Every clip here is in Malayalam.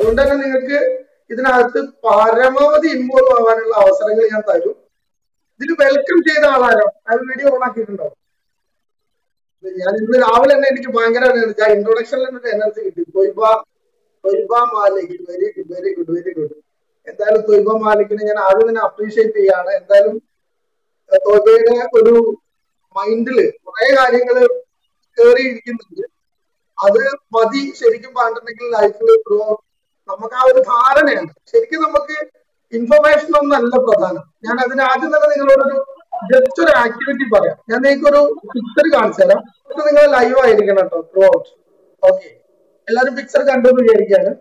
അതുകൊണ്ട് തന്നെ നിങ്ങൾക്ക് ഇതിനകത്ത് പരമാവധി ഇൻവോൾവ് ആവാനുള്ള അവസരങ്ങൾ ഞാൻ തരും ഇതിൽ വെൽക്കം ചെയ്ത ആളാരോ അത് വീഡിയോ ഓൺ ആക്കിയിട്ടുണ്ടോ ഞാൻ ഇന്ന് രാവിലെ തന്നെ എനിക്ക് ഭയങ്കര എനർജി ആ ഇൻട്രൊഡക്ഷനിൽ തന്നെ ഒരു എനർജി കിട്ടി Thoyba Thoyba Malik very good very good very good എന്തായാലും തൊയ്ബ മാലിക്കിനെ ഞാൻ ആദ്യം തന്നെ അപ്രീഷിയേറ്റ് ചെയ്യാണ് എന്തായാലും ഏഹ് തൊയ്ബയുടെ ഒരു മൈൻഡില് കുറെ കാര്യങ്ങൾ കയറിയിരിക്കുന്നുണ്ട് അത് മതി ശരിക്കും പറഞ്ഞിട്ടുണ്ടെങ്കിൽ ലൈഫിൽ ഗ്രോ നമുക്ക് ആ ഒരു ധാരണയാണ് ശരിക്കും നമുക്ക് ഇൻഫർമേഷൻ ഒന്നല്ല പ്രധാനം ഞാൻ അതിന് ആദ്യം തന്നെ നിങ്ങളോടൊരു ജസ്റ്റ് ഒരു ആക്ടിവിറ്റി പറയാം ഞാൻ നിങ്ങൾക്ക് ഒരു പിക്ചർ കാണിച്ചു തരാം എന്നിട്ട് നിങ്ങൾ ലൈവ് ആയിരിക്കണം കേട്ടോ ത്രൂ ഔട്ട് ഓക്കെ എല്ലാവരും പിക്ചർ കണ്ടു എന്ന് വിചാരിക്കാണ്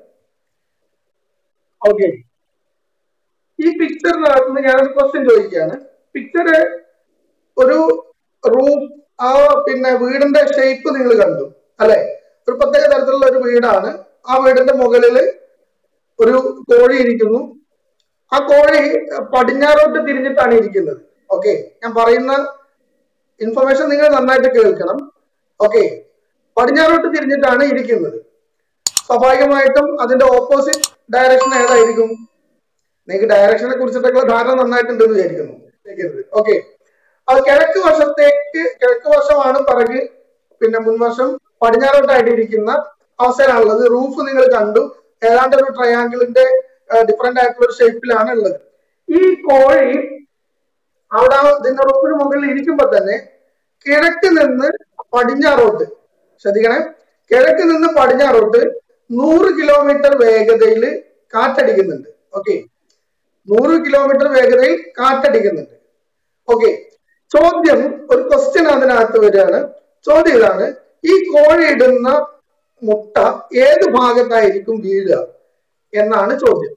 ഓക്കെ ഈ പിക്ചറിനകത്ത് നിന്ന് ഞാനൊരു ക്വസ്റ്റ്യൻ ചോദിക്കുകയാണ് പിക്ചർ ഒരു റൂം ആ പിന്നെ വീടിന്റെ ഷേപ്പ് നിങ്ങൾ കണ്ടു അല്ലെ ഒരു പ്രത്യേക തരത്തിലുള്ള ഒരു വീടാണ് ആ വീടിന്റെ മുകളില് ഒരു കോഴി ഇരിക്കുന്നു ആ കോഴി പടിഞ്ഞാറോട്ട് തിരിഞ്ഞിട്ടാണ് ഇരിക്കുന്നത് ഓക്കെ ഞാൻ പറയുന്ന ഇൻഫർമേഷൻ നിങ്ങൾ നന്നായിട്ട് കേൾക്കണം ഓക്കെ പടിഞ്ഞാറോട്ട് തിരിഞ്ഞിട്ടാണ് ഇരിക്കുന്നത് സ്വാഭാവികമായിട്ടും അതിന്റെ ഓപ്പോസിറ്റ് ഡയറക്ഷൻ ഏതായിരിക്കും നിങ്ങൾക്ക് ഡയറക്ഷനെ കുറിച്ചിട്ടൊക്കെ ധാരണ നന്നായിട്ടുണ്ടെന്ന് വിചാരിക്കുന്നു ഓക്കെ അത് കിഴക്ക് വശത്തേക്ക് കിഴക്ക് വശമാണ് പിറക് പിന്നെ മുൻവശം പടിഞ്ഞാറോട്ടായിട്ട് ഇരിക്കുന്ന അവസ്ഥയിലാണുള്ളത് റൂഫ് നിങ്ങൾ കണ്ടു ഏതാണ്ട് ഒരു ട്രയാങ്കിളിന്റെ ഡിഫറെന്റ് ആയിട്ടുള്ള ഒരു ഷേപ്പിലാണ് ഉള്ളത് ഈ കോഴി അവിടെ ഇതിന്റെ റൂഫിന് മുകളിൽ ഇരിക്കുമ്പോ തന്നെ കിഴക്ക് നിന്ന് പടിഞ്ഞാറോട്ട് ശ്രദ്ധിക്കണേ കിഴക്ക് നിന്ന് പടിഞ്ഞാറോട്ട് നൂറ് കിലോമീറ്റർ വേഗതയിൽ കാറ്റടിക്കുന്നുണ്ട് ഓക്കെ നൂറ് കിലോമീറ്റർ വേഗതയിൽ കാറ്റടിക്കുന്നുണ്ട് ഓക്കെ ചോദ്യം ഒരു ക്വസ്റ്റ്യൻ അതിനകത്ത് വരികയാണ് ചോദ്യം ഇതാണ് ഈ കോഴി ഇടുന്ന മുട്ട ഏത് ഭാഗത്തായിരിക്കും വീഴുക എന്നാണ് ചോദ്യം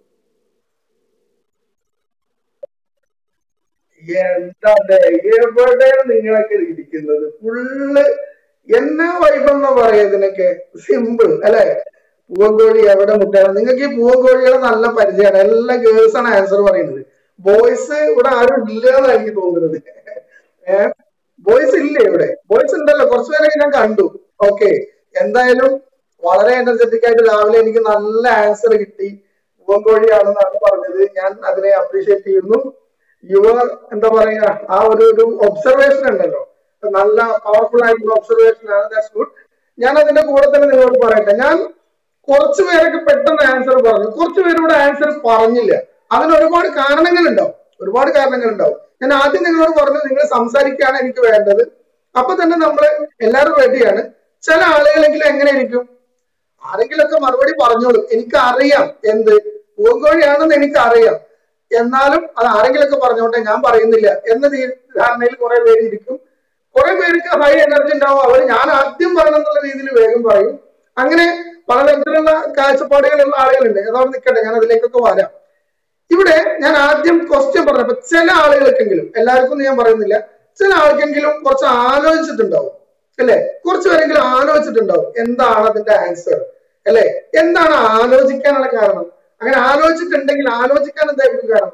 എന്താണ് എവിടെ നിങ്ങളൊക്കെ ഇരിക്കുന്നത് ഫുള്ള് എന്നാ വൈബെന്ന് പറയാ ഇതിനൊക്കെ സിമ്പിൾ അല്ലെ പൂവൻകോഴി എവിടെ മുട്ടയാണ് നിങ്ങൾക്ക് ഈ പൂവൻകോഴികളെ നല്ല പരിചയമാണ് എല്ലാ ഗേൾസ് ആണ് ആൻസർ പറയുന്നത് ബോയ്സ് ഇവിടെ ആരും ഇല്ല എന്നാണ് എനിക്ക് തോന്നുന്നത് ഏഹ് ബോയ്സ് ഇല്ലേ ഇവിടെ ബോയ്സ് ഉണ്ടല്ലോ കുറച്ചു പേരൊക്കെ ഞാൻ കണ്ടു ഓക്കെ എന്തായാലും വളരെ എനർജറ്റിക് ആയിട്ട് രാവിലെ എനിക്ക് നല്ല ആൻസർ കിട്ടി പൂവൻകോഴിയാണെന്നാണ് പറഞ്ഞത് ഞാൻ അതിനെ അപ്രീഷിയേറ്റ് ചെയ്യുന്നു യുവർ എന്താ പറയാ ആ ഒരു ഒരു ഒബ്സർവേഷൻ ഉണ്ടല്ലോ നല്ല പവർഫുൾ ആയിട്ടുള്ള ഒബ്സർവേഷൻ ആണ് ദാറ്റ്സ് ഗുഡ് ഞാൻ അതിന്റെ കൂടെ തന്നെ നിങ്ങളോട് പറയട്ടെ ഞാൻ കുറച്ചു പേരൊക്കെ പെട്ടെന്ന് ആൻസർ പറഞ്ഞു കുറച്ചു പേരോട് ആൻസർ പറഞ്ഞില്ല അതിന് ഒരുപാട് കാരണങ്ങളുണ്ടാവും ഒരുപാട് കാരണങ്ങളുണ്ടാവും ഞാൻ ആദ്യം നിങ്ങളോട് പറഞ്ഞു നിങ്ങൾ സംസാരിക്കുകയാണ് എനിക്ക് വേണ്ടത് അപ്പൊ തന്നെ നമ്മൾ എല്ലാവരും റെഡിയാണ് ചില ആളുകളെങ്കിലും എങ്ങനെ ഇരിക്കും ആരെങ്കിലൊക്കെ മറുപടി പറഞ്ഞോളും എനിക്ക് അറിയാം എന്ത് പൂങ്കോഴിയാണെന്ന് എനിക്ക് അറിയാം എന്നാലും അത് ആരെങ്കിലൊക്കെ പറഞ്ഞോട്ടെ ഞാൻ പറയുന്നില്ല എന്ന തീ- ധാരണയിൽ കുറെ പേര് ഇരിക്കും കുറെ പേർക്ക് ഹൈ എനർജി ഉണ്ടാവും അവർ ഞാൻ ആദ്യം പറയണം എന്നുള്ള രീതിയിൽ വേഗം പറയും അങ്ങനെ പലതരത്തിലുള്ള കാഴ്ചപ്പാടുകളുള്ള ആളുകളുണ്ട് അതവിടെ നിൽക്കട്ടെ ഞാൻ അതിലേക്കൊക്കെ വരാം ഇവിടെ ഞാൻ ആദ്യം ക്വസ്റ്റ്യൻ പറഞ്ഞപ്പോ ചില ആളുകൾക്കെങ്കിലും എല്ലാവർക്കും ഞാൻ പറയുന്നില്ല ചില ആൾക്കെങ്കിലും കുറച്ച് ആലോചിച്ചിട്ടുണ്ടാവും അല്ലെ കുറച്ച് പേരെങ്കിലും ആലോചിച്ചിട്ടുണ്ടാവും എന്താണ് അതിന്റെ ആൻസർ അല്ലെ എന്താണ് ആലോചിക്കാനുള്ള കാരണം അങ്ങനെ ആലോചിച്ചിട്ടുണ്ടെങ്കിൽ ആലോചിക്കാൻ എന്തായിരിക്കും കാരണം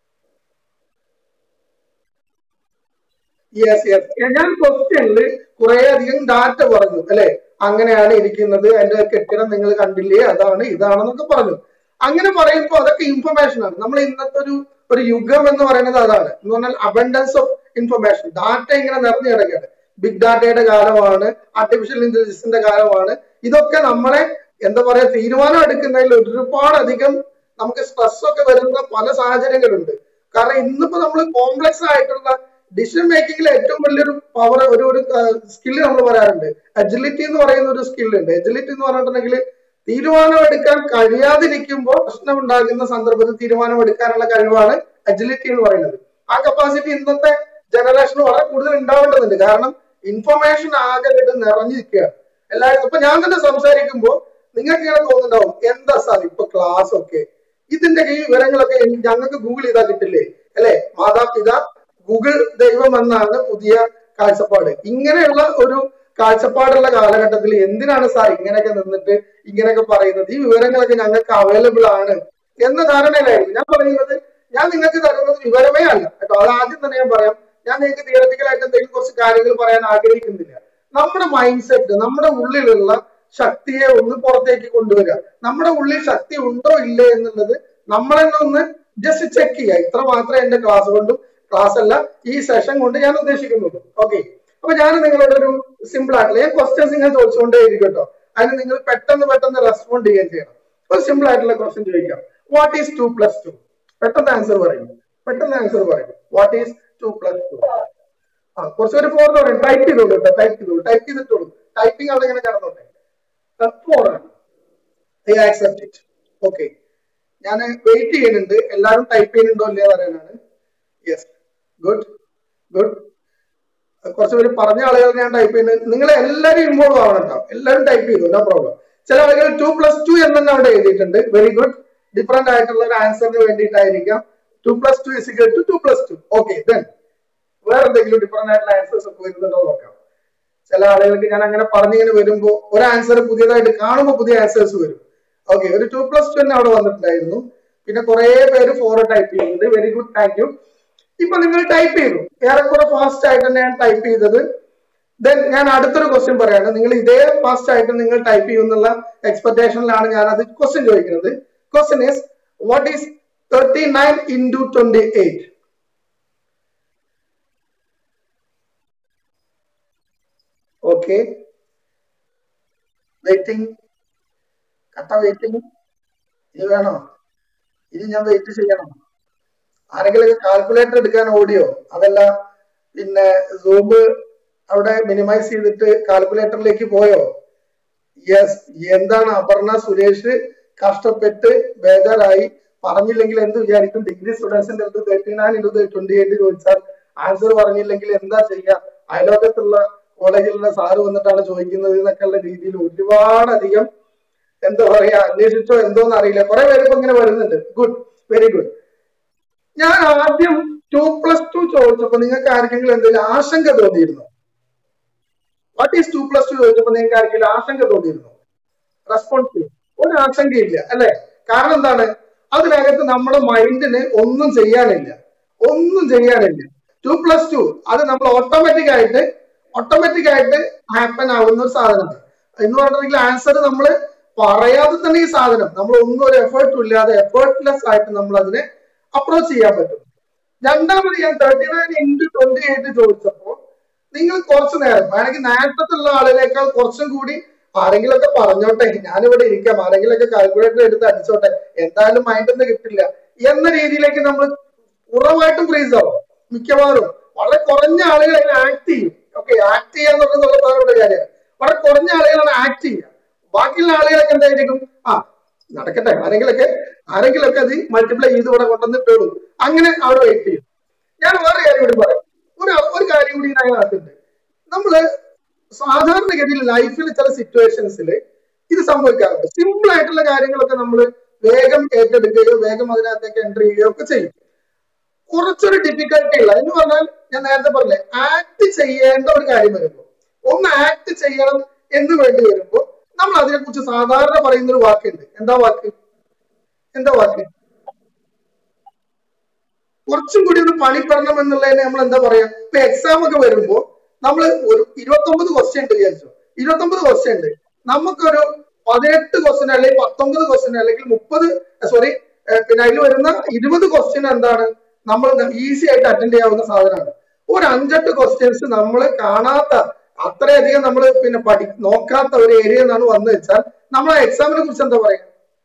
യെസ് യെസ് ഞാൻ ക്വസ്റ്റ്യനിൽ കുറെ അധികം ഡാറ്റ പറഞ്ഞു അല്ലെ അങ്ങനെയാണ് ഇരിക്കുന്നത് അതിന്റെ കെട്ടിടം നിങ്ങൾ കണ്ടില്ലേ അതാണ് ഇതാണെന്നൊക്കെ പറഞ്ഞു അങ്ങനെ പറയുമ്പോൾ അതൊക്കെ ഇൻഫർമേഷൻ ആണ് നമ്മൾ ഇന്നത്തെ ഒരു ഒരു യുഗം എന്ന് പറയുന്നത് അതാണ് എന്ന് പറഞ്ഞാൽ അബൻഡൻസ് ഓഫ് ഇൻഫർമേഷൻ ഡാറ്റ ഇങ്ങനെ നിറഞ്ഞു കിടക്കുകയാണ് ബിഗ് ഡാറ്റയുടെ കാലമാണ് ആർട്ടിഫിഷ്യൽ ഇന്റലിജൻസിന്റെ കാലമാണ് ഇതൊക്കെ നമ്മളെ എന്താ പറയാ തീരുമാനം എടുക്കുന്നതിൽ ഒരുപാട് അധികം നമുക്ക് സ്ട്രെസ് ഒക്കെ വരുന്ന പല സാഹചര്യങ്ങളുണ്ട് കാരണം ഇന്നിപ്പോ നമ്മൾ കോംപ്ലക്സ് ആയിട്ടുള്ള ഡിസിഷൻ മേക്കിംഗിൽ ഏറ്റവും വലിയൊരു പവർ ഒരു ഒരു സ്കില്ല് നമ്മൾ പറയാറുണ്ട് അജിലിറ്റി എന്ന് പറയുന്ന ഒരു സ്കില്ല് ഉണ്ട് അജിലിറ്റി എന്ന് പറഞ്ഞിട്ടുണ്ടെങ്കിൽ തീരുമാനം എടുക്കാൻ കഴിയാതിരിക്കുമ്പോൾ പ്രശ്നം ഉണ്ടാകുന്ന സന്ദർഭത്തിൽ തീരുമാനം എടുക്കാനുള്ള കഴിവാണ് അജിലിറ്റി എന്ന് പറയുന്നത് ആ കപ്പാസിറ്റി ഇന്നത്തെ ജനറേഷന് വളരെ കൂടുതൽ ഉണ്ടാവേണ്ടതുണ്ട് കാരണം ഇൻഫർമേഷൻ ആകെ ഇട്ട് നിറഞ്ഞു നിൽക്കുകയാണ് എല്ലാവരും ഇപ്പൊ ഞാൻ തന്നെ സംസാരിക്കുമ്പോൾ നിങ്ങൾക്ക് ഇങ്ങനെ തോന്നുന്നുണ്ടാവും എന്താ സാർ ഇപ്പൊ ക്ലാസ് ഒക്കെ ഇതിന്റെ ഈ വിവരങ്ങളൊക്കെ എനിക്ക് ഞങ്ങൾക്ക് ഗൂഗിൾ ചെയ്താൽ കിട്ടില്ലേ അല്ലെ മാതാപിതാ ഗൂഗിൾ ദൈവം എന്നാണ് പുതിയ കാഴ്ചപ്പാട് ഇങ്ങനെയുള്ള ഒരു കാഴ്ചപ്പാടുള്ള കാലഘട്ടത്തിൽ എന്തിനാണ് സാർ ഇങ്ങനെയൊക്കെ നിന്നിട്ട് ഇങ്ങനെയൊക്കെ പറയുന്നത് ഈ വിവരങ്ങളൊക്കെ ഞങ്ങൾക്ക് അവൈലബിൾ ആണ് എന്ന ധാരണയിലായിരുന്നു ഞാൻ പറയുന്നത് ഞാൻ നിങ്ങൾക്ക് തരുന്നത് വിവരമേ അല്ല കേട്ടോ അത് ആദ്യം തന്നെ ഞാൻ പറയാം ഞാൻ നിങ്ങൾക്ക് തിയററ്റിക്കലായിട്ട് എന്തെങ്കിലും കുറച്ച് കാര്യങ്ങൾ പറയാൻ ആഗ്രഹിക്കുന്നില്ല നമ്മുടെ മൈൻഡ് സെറ്റ് നമ്മുടെ ഉള്ളിലുള്ള ശക്തിയെ ഒന്ന് പുറത്തേക്ക് കൊണ്ടുവരിക നമ്മുടെ ഉള്ളിൽ ശക്തി ഉണ്ടോ ഇല്ലേ എന്നുള്ളത് നമ്മൾ തന്നെ ഒന്ന് ജസ്റ്റ് ചെക്ക് ചെയ്യുക ഇത്ര മാത്രമേ എന്റെ ക്ലാസ് കൊണ്ടും ക്ലാസ് അല്ല ഈ സെഷൻ കൊണ്ട് ഞാൻ ഉദ്ദേശിക്കുന്നുള്ളൂ ഓക്കെ അപ്പൊ ഞാൻ നിങ്ങളോട് ഒരു സിമ്പിൾ ആയിട്ടുള്ള ഞാൻ ക്വസ്റ്റ്യൻസ് ഇങ്ങനെ ചോദിച്ചുകൊണ്ടേ ഇരിക്കും കേട്ടോ അതിന് നിങ്ങൾ പെട്ടെന്ന് പെട്ടെന്ന് റെസ്പോണ്ട് ചെയ്യുകയും ചെയ്യണം ഒരു സിമ്പിൾ ആയിട്ടുള്ള ക്വസ്റ്റ്യൻ ചോദിക്കാം what is two plus two പെട്ടെന്ന് ആൻസർ പറയും പെട്ടെന്ന് ആൻസർ പറയും what is two plus two ആ കുറച്ച് ഒരു ഫോർ പറയും ടൈപ്പ് ചെയ്തോളൂ കേട്ടോ ടൈപ്പ് ചെയ്തോളൂ ടൈപ്പ് ചെയ്തിട്ടോളൂ ടൈപ്പിംഗ് അവിടെ ഇങ്ങനെ കിടന്നോട്ടെ ഫോർ ആണ് ഐ ആക്സെപ്റ്റ് ഇറ്റ് ഓക്കെ ഞാൻ വെയിറ്റ് ചെയ്യുന്നുണ്ട് എല്ലാവരും ടൈപ്പ് ചെയ്യുന്നുണ്ടോ ഇല്ലയോ പറയാനാണ് യെസ് ഗുഡ് ഗുഡ് കുറച്ച് പേര് പറഞ്ഞ ആളുകൾ ഞാൻ ടൈപ്പ് ചെയ്യുന്നത് നിങ്ങൾ എല്ലാവരും ഇൻവോൾവ് ആവണം കേട്ടോ എല്ലാവരും ടൈപ്പ് ചെയ്തു നോ പ്രോബ്ലം ചില ആളുകൾ ടു പ്ലസ് ടു എന്ന് തന്നെ അവിടെ എഴുതിയിട്ടുണ്ട് വെരി ഗുഡ് ഡിഫറെന്റ് ആയിട്ടുള്ള ഒരു ആൻസറിന് വേണ്ടിയിട്ടായിരിക്കാം two plus two is equal to two plus two okay then വേറെ എന്തെങ്കിലും ഡിഫറെന്റ് ആയിട്ടുള്ള ആൻസേഴ്സ് ഒക്കെ വരുന്നുണ്ടോ എന്ന് നോക്കാം ചില ആളുകൾക്ക് ഞാൻ അങ്ങനെ പറഞ്ഞിങ്ങനെ വരുമ്പോ ഒരു ആൻസർ പുതിയതായിട്ട് കാണുമ്പോൾ പുതിയ ആൻസേഴ്സ് വരും ഓക്കെ ഒരു ടു പ്ലസ് ടു തന്നെ അവിടെ വന്നിട്ടുണ്ടായിരുന്നു പിന്നെ കുറെ പേര് ഫോർ ടൈപ്പ് ചെയ്യുന്നുണ്ട് വെരി ഗുഡ് താങ്ക് യു ഇപ്പൊ നിങ്ങൾ ടൈപ്പ് ചെയ്തു ഏറെക്കുറെ ഫാസ്റ്റ് ആയിട്ട് തന്നെ ഞാൻ ടൈപ്പ് ചെയ്തത് ദെൻ ഞാൻ അടുത്തൊരു ക്വസ്റ്റ്യൻ പറയാണ് നിങ്ങൾ ഇതേ ഫാസ്റ്റ് ആയിട്ട് നിങ്ങൾ ടൈപ്പ് ചെയ്യുന്നുള്ള എക്സ്പെക്ടേഷനിലാണ് ഞാൻ അത് ക്വസ്റ്റ്യൻ ചോദിക്കുന്നത് question is what is thirty nine into twenty eight okay waiting കട്ട വെയിറ്റിംഗ് ഇനി വേണോ ഇനി ഞാൻ വെയിറ്റ് ചെയ്യണം ആരെങ്കിലും കാൽക്കുലേറ്റർ എടുക്കാൻ ഓടിയോ അതല്ല പിന്നെ സൂം അവിടെ മിനിമൈസ് ചെയ്തിട്ട് കാൽക്കുലേറ്ററിലേക്ക് പോയോ യെസ് എന്താണ് അപർണ സുരേഷ് കഷ്ടപ്പെട്ട് ബേജാറായി പറഞ്ഞില്ലെങ്കിൽ എന്ത് വിചാരിക്കും ഡിഗ്രി സ്റ്റുഡൻസിന്റെ അടുത്ത് thirty nine into twenty eight ചോദിച്ചാൽ ആൻസർ പറഞ്ഞില്ലെങ്കിൽ എന്താ ചെയ്യുക അയലോകത്തുള്ള കോളേജിലുള്ള സാറ് വന്നിട്ടാണ് ചോദിക്കുന്നത് എന്നൊക്കെയുള്ള രീതിയിൽ ഒരുപാടധികം എന്താ പറയാ അന്വേഷിച്ചോ എന്തോന്ന് അറിയില്ല കുറെ പേര് ഇപ്പൊ ഇങ്ങനെ വരുന്നുണ്ട് ഗുഡ് വെരി ഗുഡ് ഞാൻ ആദ്യം ടു പ്ലസ് ടു ചോദിച്ചപ്പോ നിങ്ങൾക്ക് ആർക്കെങ്കിലും എന്തെങ്കിലും ആശങ്ക തോന്നിയിരുന്നോ what is two plus two ചോദിച്ചപ്പോ നിങ്ങൾക്ക് ആർക്കെങ്കിലും ആശങ്ക തോന്നിയിരുന്നോ റെസ്പോൺസ് ഒരു ആശങ്കയില്ല അല്ലെ കാരണം എന്താണ് അതിനകത്ത് നമ്മുടെ മൈൻഡിന് ഒന്നും ചെയ്യാനില്ല ഒന്നും ചെയ്യാനില്ല ടു പ്ലസ് ടു അത് നമ്മൾ ഓട്ടോമാറ്റിക് ആയിട്ട് ഓട്ടോമാറ്റിക് ആയിട്ട് ഹാപ്പൻ ആവുന്ന ഒരു സാധനമാണ് എന്ന് പറഞ്ഞിട്ടുണ്ടെങ്കിൽ ആൻസർ നമ്മൾ പറയാതെ തന്നെ ഈ സാധനം നമ്മൾ ഒന്നും ഒരു എഫേർട്ടും ഇല്ലാതെ എഫേർട്ട്ലെസ് ആയിട്ട് നമ്മൾ അതിനെ അപ്രോച്ച് ചെയ്യാൻ പറ്റും രണ്ടാമത് ഞാൻ thirty nine into twenty eight ചോദിച്ചപ്പോ നിങ്ങൾ കുറച്ചു നേരം വേണമെങ്കിൽ നേരത്തുള്ള ആളിനേക്കാൾ കുറച്ചും കൂടി ആരെങ്കിലൊക്കെ പറഞ്ഞോട്ടെ ഞാനിവിടെ ഇരിക്കാം ആരെങ്കിലൊക്കെ കാൽക്കുലേറ്റർ എടുത്ത് അടിച്ചോട്ടെ എന്തായാലും മൈൻഡിൽ നിന്ന് കിട്ടില്ല എന്ന രീതിയിലേക്ക് നമ്മൾ ഉറവായിട്ടും ഫ്രീസ് ആവും മിക്കവാറും വളരെ കുറഞ്ഞ ആളുകൾ അതിനെ ആക്ട് ചെയ്യും ഓക്കെ ആക്ട് ചെയ്യാന്ന് പറഞ്ഞുള്ള പ്രധാനപ്പെട്ട കാര്യമാണ് വളരെ കുറഞ്ഞ ആളുകളാണ് ആക്ട് ചെയ്യുക ബാക്കിയുള്ള ആളുകളൊക്കെ എന്തായിരിക്കും ആ നടക്കട്ടെ ആരെങ്കിലൊക്കെ ആരെങ്കിലൊക്കെ അത് മൾട്ടിപ്ലൈ ചെയ്ത് ഇവിടെ കൊണ്ടുവന്നിട്ടുള്ളൂ അങ്ങനെ അവർ വെയിറ്റ് ചെയ്യും ഞാൻ വേറെ കാര്യം കൂടി പറയാം ഒരു ഒരു കാര്യം കൂടി ഇതിനകത്തുണ്ട് നമ്മള് സാധാരണഗതിയിൽ ലൈഫിൽ ചില സിറ്റുവേഷൻസിൽ ഇത് സംഭവിക്കാറുണ്ട് സിമ്പിൾ ആയിട്ടുള്ള കാര്യങ്ങളൊക്കെ നമ്മൾ വേഗം ഏറ്റെടുക്കുകയോ വേഗം അതിനകത്തേക്ക് എൻ്റർ ചെയ്യുകയോ ഒക്കെ ചെയ്യും കുറച്ചൊരു ഡിഫിക്കൽട്ടി ഉള്ള എന്ന് പറഞ്ഞാൽ ഞാൻ നേരത്തെ പറഞ്ഞില്ലേ ആക്ട് ചെയ്യേണ്ട ഒരു കാര്യം വരുമ്പോൾ ഒന്ന് ആക്ട് ചെയ്യണം എന്ന് വേണ്ടി വരുമ്പോൾ നമ്മൾ അതിനെക്കുറിച്ച് സാധാരണ പറയുന്ന ഒരു വാക്കുണ്ട് എന്താ വാക്ക് എന്താ വാക്ക് കുറച്ചും കൂടി ഒന്ന് പണിപ്പെടണം എന്നുള്ളതിനെ നമ്മൾ എന്താ പറയാ ഇപ്പൊ എക്സാം ഒക്കെ വരുമ്പോ നമ്മൾ ഒരു ഇരുപത്തൊമ്പത് ക്വസ്റ്റ്യൻ ഉണ്ട് വിചാരിച്ചു ഇരുപത്തൊമ്പത് ക്വസ്റ്റ്യൻ ഉണ്ട് നമുക്കൊരു പതിനെട്ട് ക്വസ്റ്റ്യൻ അല്ലെങ്കിൽ പത്തൊമ്പത് ക്വസ്റ്റ്യൻ അല്ലെങ്കിൽ മുപ്പത് സോറി പിന്നെ അതിൽ വരുന്ന ഇരുപത് ക്വസ്റ്റ്യൻ എന്താണ് നമ്മൾ ഈസി ആയിട്ട് അറ്റൻഡ് ചെയ്യാവുന്ന സാധനമാണ് ഒരു അഞ്ചെട്ട് ക്വസ്റ്റ്യൻസ് നമ്മൾ കാണാത്ത അത്രയധികം നമ്മൾ പിന്നെ പഠി നോക്കാത്ത ഒരു ഏരിയ എന്നാണ് വന്നു വെച്ചാൽ നമ്മൾ ആ എക്സാമിനെ കുറിച്ച് എന്താ പറയാ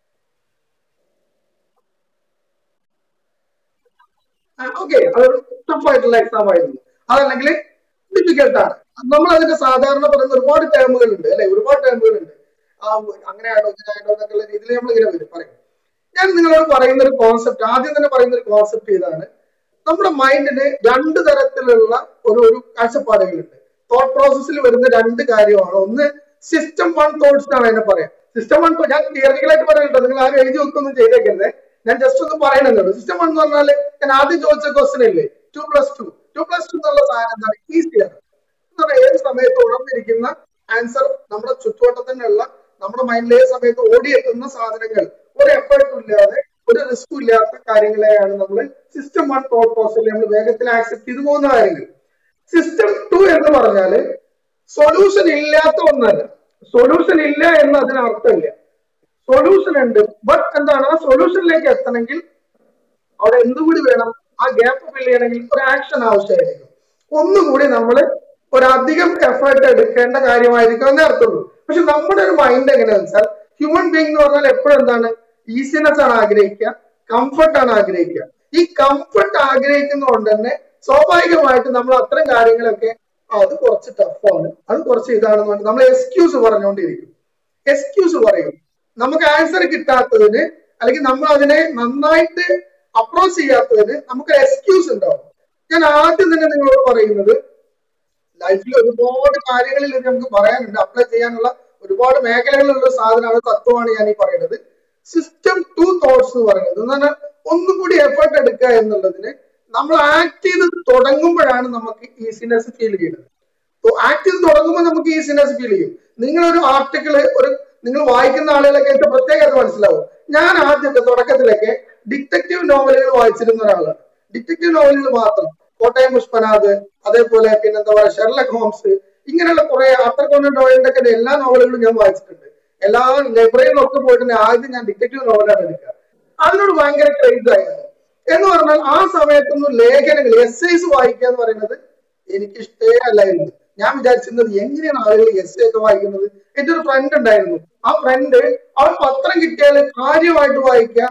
ഓക്കെ അതൊരു ടഫ് ആയിട്ടുള്ള എക്സാം ആയിരുന്നു അതല്ലെങ്കിൽ ഡിഫിക്കൽട്ട് ആണ് നമ്മൾ അതിന്റെ സാധാരണ പറയുന്ന ഒരുപാട് ടേമുകൾ ഉണ്ട് അല്ലെ ഒരുപാട് ടേമുകൾ ഉണ്ട് ആ അങ്ങനെ ആണോ ഇങ്ങനെ ആണോ എന്നൊക്കെയുള്ള രീതിയിൽ നമ്മൾ ഇങ്ങനെ വരും പറയും ഞാൻ നിങ്ങളോട് പറയുന്ന ഒരു കോൺസെപ്റ്റ് ആദ്യം തന്നെ പറയുന്ന ഒരു കോൺസെപ്റ്റ് ഇതാണ് നമ്മുടെ മൈൻഡിന് രണ്ട് തരത്തിലുള്ള ഒരു ഒരു കാഴ്ചപ്പാടുകളുണ്ട് തോട്ട് പ്രോസസ്സിൽ വരുന്ന രണ്ട് കാര്യമാണ് ഒന്ന് സിസ്റ്റം വൺ തോട്ട്സ് ആണ് അതിനെ പറയാം സിസ്റ്റം വൺ ഞാൻ തിയറിക്കലായിട്ട് പറയുന്നുണ്ട് നിങ്ങൾ ആരും എഴുതി വെക്കൊന്നും ചെയ്തേക്കരുത് ഞാൻ ജസ്റ്റ് ഒന്ന് പറയണമെന്നുള്ളൂ സിസ്റ്റം വൺ എന്ന് പറഞ്ഞാൽ ഞാൻ ആദ്യം ചോദിച്ച ക്വസ്റ്റൻ ഇല്ലേ two plus two two plus two എന്നുള്ള സാധനം എന്താണ് ഈസിയാണ് എന്ന് പറഞ്ഞാൽ ഏത് സമയത്ത് ഉണർന്നിരിക്കുന്ന ആൻസർ നമ്മുടെ ചുറ്റുവട്ടത്തിനുള്ള നമ്മുടെ മൈൻഡിൽ ഏത് സമയത്ത് ഓടിയെത്തുന്ന സാധനങ്ങൾ ഒരു എഫേർട്ടും ഇല്ലാതെ ഒരു റിസ്കും ഇല്ലാത്ത കാര്യങ്ങളെയാണ് നമ്മൾ സിസ്റ്റം വൺ തോട്ട് പ്രോസസ്സിൽ നമ്മൾ വേഗത്തിൽ ആക്സെപ്റ്റ് ചെയ്തു പോകുന്ന കാര്യങ്ങൾ സിസ്റ്റം ടു എന്ന് പറഞ്ഞാല് സൊല്യൂഷൻ ഇല്ലാത്ത ഒന്നല്ല സൊല്യൂഷൻ ഇല്ല എന്ന് അതിന് അർത്ഥമില്ല സൊല്യൂഷൻ ഉണ്ട് ബട്ട് എന്താണ് ആ സൊല്യൂഷനിലേക്ക് എത്തണമെങ്കിൽ അവിടെ എന്തുകൂടി വേണം ആ ഗ്യാപ്പ് ഫിൽ ചെയ്യണമെങ്കിൽ ഒരു ആക്ഷൻ ആവശ്യമായിരിക്കും ഒന്നുകൂടി നമ്മൾ ഒരധികം എഫേർട്ട് എടുക്കേണ്ട കാര്യമായിരിക്കും എന്നേ അർത്ഥമുള്ളൂ പക്ഷെ നമ്മുടെ ഒരു മൈൻഡ് എങ്ങനെയാണെന്ന് വെച്ചാൽ ഹ്യൂമൻ ബീങ് എന്ന് പറഞ്ഞാൽ എപ്പോഴും എന്താണ് ഈസിനെസ് ആണ് ആഗ്രഹിക്കുക കംഫർട്ട് ആണ് ആഗ്രഹിക്കുക ഈ കംഫർട്ട് ആഗ്രഹിക്കുന്നതുകൊണ്ട് തന്നെ സ്വാഭാവികമായിട്ട് നമ്മൾ അത്തരം കാര്യങ്ങളൊക്കെ ആ, അത് കുറച്ച് ടഫാണ് അത് കുറച്ച് ഇതാണെന്ന് പറഞ്ഞ് നമ്മൾ എക്സ്ക്യൂസ് പറഞ്ഞുകൊണ്ടിരിക്കും എക്സ്ക്യൂസ് പറയും നമുക്ക് ആൻസർ കിട്ടാത്തതിന് അല്ലെങ്കിൽ നമ്മൾ അതിനെ നന്നായിട്ട് അപ്രോച്ച് ചെയ്യാത്തതിന് നമുക്ക് എക്സ്ക്യൂസ് ഉണ്ടാവും ഞാൻ ആദ്യം തന്നെ നിങ്ങളോട് പറയുന്നത് ലൈഫിൽ ഒരുപാട് കാര്യങ്ങളിൽ ഇത് നമുക്ക് പറയാനുണ്ട് അപ്ലൈ ചെയ്യാനുള്ള ഒരുപാട് മേഖലകളിലുള്ള ഒരു സാധനമാണ് തത്വമാണ് ഞാൻ ഈ പറയുന്നത് സിസ്റ്റം ടു തോട്ട്സ് എന്ന് പറയുന്നത് എന്ന് പറഞ്ഞാൽ ഒന്നും കൂടി എഫേർട്ട് എടുക്കുക എന്നുള്ളതിന് നമ്മൾ ആക്ട് ചെയ്ത് തുടങ്ങുമ്പോഴാണ് നമുക്ക് ഈസിനെസ് ഫീൽ ചെയ്യുന്നത് ആക്ട് ചെയ്ത് തുടങ്ങുമ്പോൾ നമുക്ക് ഈസിനെസ് ഫീൽ ചെയ്യും നിങ്ങളൊരു ആർട്ടിക്കിൾ ഒരു നിങ്ങൾ വായിക്കുന്ന ആളുകളൊക്കെ ആയിട്ട് പ്രത്യേകത മനസ്സിലാവും ഞാൻ ആദ്യമൊക്കെ തുടക്കത്തിലൊക്കെ ഡിറ്റക്റ്റീവ് നോവലുകൾ വായിച്ചിരുന്ന ഒരാളാണ് ഡിറ്റക്റ്റീവ് നോവലുകൾ മാത്രം കോട്ടയം പുഷ്പനാഥ് അതേപോലെ പിന്നെ എന്താ പറയുക ഷെർലക് ഹോംസ് ഇങ്ങനെയുള്ള കുറെ ആർത്തർ കോണൻ ഡോയലിന്റെ ഒക്കെ എല്ലാ നോവലുകളും ഞാൻ വായിച്ചിട്ടുണ്ട് എല്ലാ ലൈബ്രറിയിലൊക്കെ പോയിട്ട് ആദ്യം ഞാൻ ഡിറ്റക്റ്റീവ് നോവലാണ് എടുക്കുക അതിനോട് ഭയങ്കര ക്രേസ് ആയിരുന്നു എന്ന് പറഞ്ഞാൽ ആ സമയത്തൊന്നും ലേഖനങ്ങൾ എസ് ഐസ് വായിക്കുക എന്ന് പറയുന്നത് എനിക്ക് ഇഷ്ടേ അല്ലായിരുന്നു ഞാൻ വിചാരിച്ചിരുന്നത് എങ്ങനെയാണ് ആളുകൾ എസ് ഒക്കെ വായിക്കുന്നത് എന്റെ ഒരു ഫ്രണ്ട് ഉണ്ടായിരുന്നു ആ ഫ്രണ്ട് അവൻ പത്രം കിട്ടിയാൽ കാര്യമായിട്ട് വായിക്കുക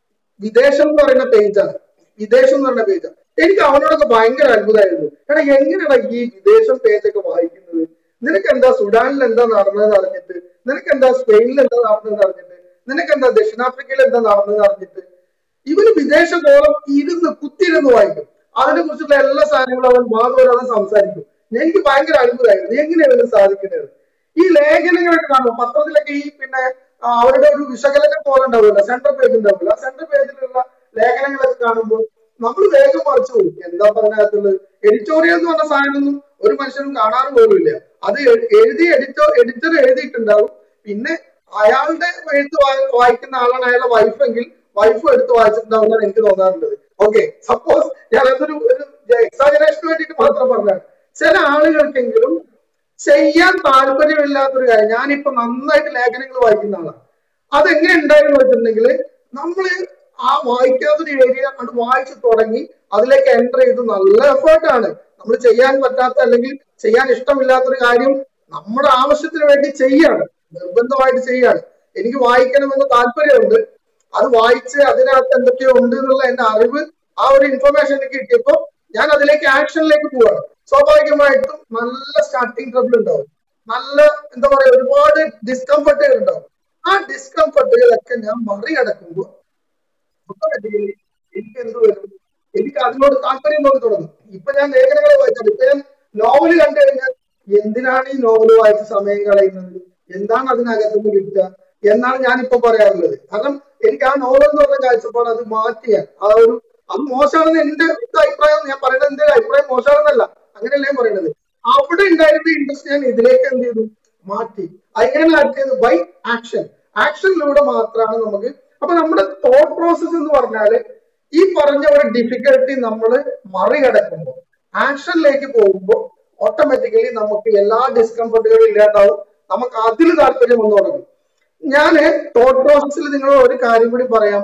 വിദേശം എന്ന് പറയുന്ന പേജാണ് വിദേശം എന്ന് പറയുന്ന പേജാണ് എനിക്ക് അവനോടൊക്കെ ഭയങ്കര അത്ഭുതമായിരുന്നു എടാ എങ്ങനെയാടാ ഈ വിദേശം പേജൊക്കെ വായിക്കുന്നത് നിനക്ക് എന്താ സുഡാനിൽ എന്താ നടന്നതെന്ന് അറിഞ്ഞിട്ട് നിനക്ക് എന്താ സ്പെയിനിൽ എന്താ നടന്നതെന്ന് അറിഞ്ഞിട്ട് നിനക്ക് എന്താ ദക്ഷിണാഫ്രിക്കയിൽ എന്താ നടന്നതെന്ന് അറിഞ്ഞിട്ട് ഇവന് വിദേശ കോളം ഇരുന്ന് കുത്തിയിരുന്ന് വായിക്കും അതിനെ കുറിച്ചുള്ള എല്ലാ സാധനങ്ങളും അവൻ വാദവരാതെ സംസാരിക്കും എനിക്ക് ഭയങ്കര അത്ഭുതമായിരുന്നു എങ്ങനെയാണ് ഇവന് സാധിക്കുന്നത് ഈ ലേഖനങ്ങളൊക്കെ കാണും പത്രത്തിലൊക്കെ ഈ പിന്നെ ആ, അവരുടെ ഒരു വിശകലനം പോലെ ഉണ്ടാവില്ല സെൻട്രൽ പേജ് ഉണ്ടാവില്ല സെൻട്രൽ പേജിലുള്ള ലേഖനങ്ങളൊക്കെ കാണുമ്പോൾ നമ്മൾ വേഗം മറിച്ചു പോകും എന്താ പറഞ്ഞകത്തുള്ളത് എഡിറ്റോറിയൽ എന്ന് പറഞ്ഞ സാധനമൊന്നും ഒരു മനുഷ്യനും കാണാറ് പോലും ഇല്ല അത് എ- എഴുതി എഡിറ്റോ എഡിറ്റർ എഴുതിയിട്ടുണ്ടാവും പിന്നെ അയാളുടെ എഴുത്ത് വായി- വായിക്കുന്ന ആളാണ് അയാളുടെ വൈഫ് എങ്കിൽ വൈഫ് എടുത്ത് വായിച്ചിട്ടുണ്ടാവുമെന്നാണ് എനിക്ക് തോന്നാറുള്ളത് ഓക്കെ സപ്പോസ് ഞാൻ അതൊരു ഒരു എക്സാജറേഷന് വേണ്ടിയിട്ട് മാത്രം പറഞ്ഞതാണ് ചില ആളുകൾക്കെങ്കിലും ചെയ്യാൻ താല്പര്യമില്ലാത്തൊരു കാര്യം ഞാനിപ്പോ നന്നായിട്ട് ലേഖനങ്ങൾ വായിക്കുന്ന ആളാണ് അതെങ്ങനെ ഉണ്ടായിരുന്നു വെച്ചിട്ടുണ്ടെങ്കിൽ നമ്മള് ആ വായിക്കാത്തൊരു ഏരിയ അത് വായിച്ചു തുടങ്ങി അതിലേക്ക് എൻ്റർ ചെയ്ത് നല്ല എഫേർട്ടാണ് നമ്മൾ ചെയ്യാൻ പറ്റാത്ത അല്ലെങ്കിൽ ചെയ്യാൻ ഇഷ്ടമില്ലാത്തൊരു കാര്യം നമ്മുടെ ആവശ്യത്തിന് വേണ്ടി ചെയ്യാണ് നിർബന്ധമായിട്ട് ചെയ്യാണ് എനിക്ക് വായിക്കണമെന്ന് താല്പര്യമുണ്ട് അത് വായിച്ച് അതിനകത്ത് എന്തൊക്കെയോ ഉണ്ട് എന്നുള്ള എന്റെ അറിവ് ആ ഒരു ഇൻഫർമേഷൻ എനിക്ക് കിട്ടിയപ്പോ ഞാൻ അതിലേക്ക് ആക്ഷനിലേക്ക് പോവാണ് സ്വാഭാവികമായിട്ടും നല്ല സ്റ്റാർട്ടിങ് ട്രബിൾ ഉണ്ടാവും നല്ല എന്താ പറയാ ഒരുപാട് ഡിസ്കംഫർട്ടുകൾ ഉണ്ടാവും ആ ഡിസ്കംഫർട്ടുകളൊക്കെ ഞാൻ മറികടക്കുമ്പോൾ automatically എനിക്ക് എന്ത് വരും എനിക്ക് അതിനോട് താല്പര്യം തോന്നി തുടങ്ങും ഇപ്പൊ ഞാൻ ലേഖനങ്ങൾ വായിച്ചത് ഇപ്പൊ ഞാൻ നോവൽ കണ്ടു കഴിഞ്ഞാൽ എന്തിനാണ് ഈ നോവൽ വായിച്ച് സമയം കളയുന്നത് എന്താണ് അതിനകത്തുനിന്ന് കിട്ടുക എന്നാണ് ഞാനിപ്പോ പറയാറുള്ളത് കാരണം എനിക്ക് ആ നോവൽ എന്ന് പറഞ്ഞ കാഴ്ചപ്പാട് അത് മാറ്റിയാൽ ആ ഒരു അത് മോശമാണെന്ന് എന്റെ ഇത് അഭിപ്രായം ഞാൻ പറയുന്നത് എന്റെ അഭിപ്രായം മോശമാണെന്നല്ല അങ്ങനെയല്ല ഞാൻ പറയുന്നത് അവിടെ ഉണ്ടായിരുന്ന ഇൻട്രസ്റ്റ് ഞാൻ ഇതിലേക്ക് എന്ത് ചെയ്തു മാറ്റി അതെങ്ങനെ മാറ്റിയത് ബൈ ആക്ഷൻ ആക്ഷനിലൂടെ മാത്രമാണ് നമുക്ക് അപ്പൊ നമ്മുടെ തോട്ട് പ്രോസസ് എന്ന് പറഞ്ഞാല് ഈ പറഞ്ഞ ഒരു ഡിഫിക്കൽട്ടി നമ്മൾ മറികടക്കുമ്പോൾ ആക്ഷനിലേക്ക് പോകുമ്പോൾ ഓട്ടോമാറ്റിക്കലി നമുക്ക് എല്ലാ ഡിസ്കംഫർട്ടുകളും ഇല്ലാണ്ടാവും നമുക്ക് അതിൽ താല്പര്യം വന്നു തുടങ്ങും ഞാന് തോട്ട് പ്രോസസ്സിൽ നിങ്ങൾ ഒരു കാര്യം കൂടി പറയാം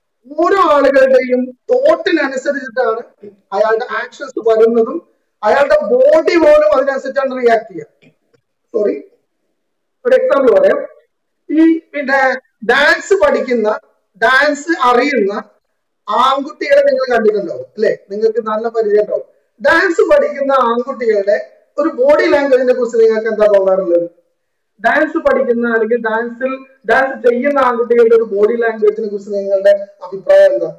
ഓരോ ആളുകളുടെയും തോട്ടിനനുസരിച്ചിട്ടാണ് അയാളുടെ ആക്ഷൻസ് വരുന്നതും അയാളുടെ ബോഡി പോലും അതിനനുസരിച്ചാണ് റിയാക്ട് ചെയ്യുക സോറി ഒരു എക്സാമ്പിൾ പറയാം ഈ പിന്നെ ഡാൻസ് പഠിക്കുന്ന ഡാൻസ് അറിയുന്ന ആൺകുട്ടികളെ നിങ്ങൾ കണ്ടിട്ടുണ്ടാവും അല്ലെ നിങ്ങൾക്ക് നല്ല പരിചയം ഉണ്ടാവും ഡാൻസ് പഠിക്കുന്ന ആൺകുട്ടികളുടെ ഒരു ബോഡി ലാംഗ്വേജിനെ കുറിച്ച് നിങ്ങൾക്ക് എന്താ തോന്നാറുള്ളത് ഡാൻസ് പഠിക്കുന്ന അല്ലെങ്കിൽ ഡാൻസിൽ ഡാൻസ് ചെയ്യുന്ന ആൺകുട്ടികളുടെ ഒരു ബോഡി ലാംഗ്വേജിനെ കുറിച്ച് നിങ്ങളുടെ അഭിപ്രായം എന്താ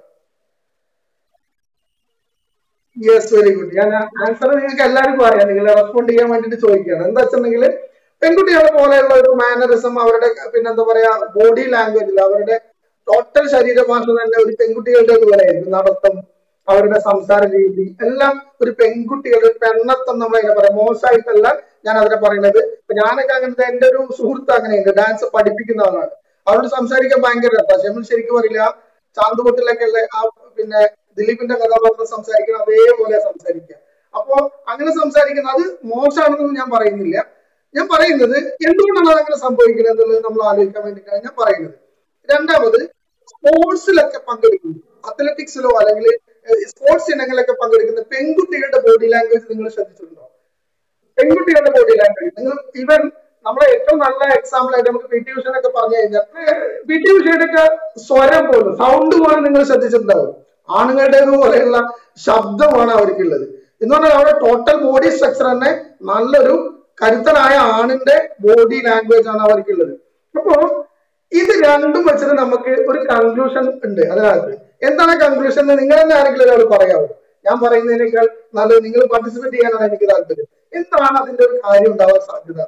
യെസ് വെരി ഗുഡ് ഞാൻ ആൻസർ നിങ്ങൾക്ക് എല്ലാവർക്കും അറിയാം നിങ്ങൾ റെസ്പോണ്ട് ചെയ്യാൻ വേണ്ടിട്ട് ചോദിക്കുകയാണ് എന്താ വെച്ചിട്ടുണ്ടെങ്കിൽ പെൺകുട്ടികളെ പോലെയുള്ള ഒരു മാനറിസം അവരുടെ പിന്നെ എന്താ പറയാ ബോഡി ലാംഗ്വേജിൽ അവരുടെ ടോട്ടൽ ശരീരഭാഷ തന്നെ ഒരു പെൺകുട്ടികളുടെ പോലെ ആയിരിക്കും നടത്തം അവരുടെ സംസാര രീതി എല്ലാം ഒരു പെൺകുട്ടികളുടെ ഒരു പെണ്ണത്തം നമ്മൾ അതിനെ പറയാം മോശമായിട്ടല്ല ഞാൻ അതിനെ പറയുന്നത് ഇപ്പൊ ഞാനൊക്കെ അങ്ങനത്തെ എന്റെ ഒരു സുഹൃത്ത് അങ്ങനെയുണ്ട് ഡാൻസ് പഠിപ്പിക്കുന്ന ആളാണ് അവരോട് സംസാരിക്കാൻ ഭയങ്കര രസമാണ് നമ്മൾ ശരിക്കും പറയില്ല ചാന്തുപൊട്ടിലൊക്കെ ഉള്ള ആ പിന്നെ ദിലീപിന്റെ കഥാപാത്രം സംസാരിക്കണം അതേപോലെ സംസാരിക്കുക അപ്പോ അങ്ങനെ സംസാരിക്കുന്ന അത് മോശമാണെന്നൊന്നും ഞാൻ പറയുന്നില്ല ഞാൻ പറയുന്നത് എന്തുകൊണ്ടാണ് അങ്ങനെ സംഭവിക്കുന്നത് എന്നുള്ളത് നമ്മൾ ആലോചിക്കാൻ വേണ്ടിയിട്ടാണ് ഞാൻ പറയുന്നത് രണ്ടാമത് സ്പോർട്സിലൊക്കെ പങ്കെടുക്കുന്നു അത്ലറ്റിക്സിലോ അല്ലെങ്കിൽ സ്പോർട്സ് ഇനങ്ങളിലൊക്കെ പങ്കെടുക്കുന്ന പെൺകുട്ടികളുടെ ബോഡി ലാംഗ്വേജ് നിങ്ങൾ ശ്രദ്ധിച്ചിട്ടുണ്ടോ പെൺകുട്ടികളുടെ ബോഡി ലാംഗ്വേജ് നിങ്ങൾ ഈവൻ നമ്മളെ ഏറ്റവും നല്ല എക്സാമ്പിൾ ആയിട്ട് നമുക്ക് പി ടി ഉഷനൊക്കെ പറഞ്ഞു കഴിഞ്ഞാൽ പി ടി ഉഷയുടെ ഒക്കെ സ്വരം പോലും സൗണ്ട് പോലും നിങ്ങൾ ശ്രദ്ധിച്ചിട്ടുണ്ടാവും ആണുങ്ങളുടേത് പോലെയുള്ള ശബ്ദമാണ് അവർക്കുള്ളത് എന്ന് പറഞ്ഞാൽ അവരുടെ ടോട്ടൽ ബോഡി സ്ട്രക്ചർ തന്നെ നല്ലൊരു കരുത്തനായ ആണിന്റെ ബോഡി ലാംഗ്വേജ് ആണ് അവർക്കുള്ളത് അപ്പോ ഇത് രണ്ടും വെച്ചിട്ട് നമുക്ക് ഒരു കൺക്ലൂഷൻ ഉണ്ട് അതിനകത്ത് എന്താണ് കൺക്ലൂഷൻ എന്ന് നിങ്ങൾ തന്നെ ആരെങ്കിലും ഒരാൾ പറയാമോ ഞാൻ പറയുന്നതിനേക്കാൾ നല്ലത് നിങ്ങൾ പാർട്ടിസിപ്പേറ്റ് ചെയ്യാനാണ് എനിക്ക് താല്പര്യം എന്താണ് അതിന്റെ ഒരു കാര്യം ഉണ്ടാവാൻ സാധ്യത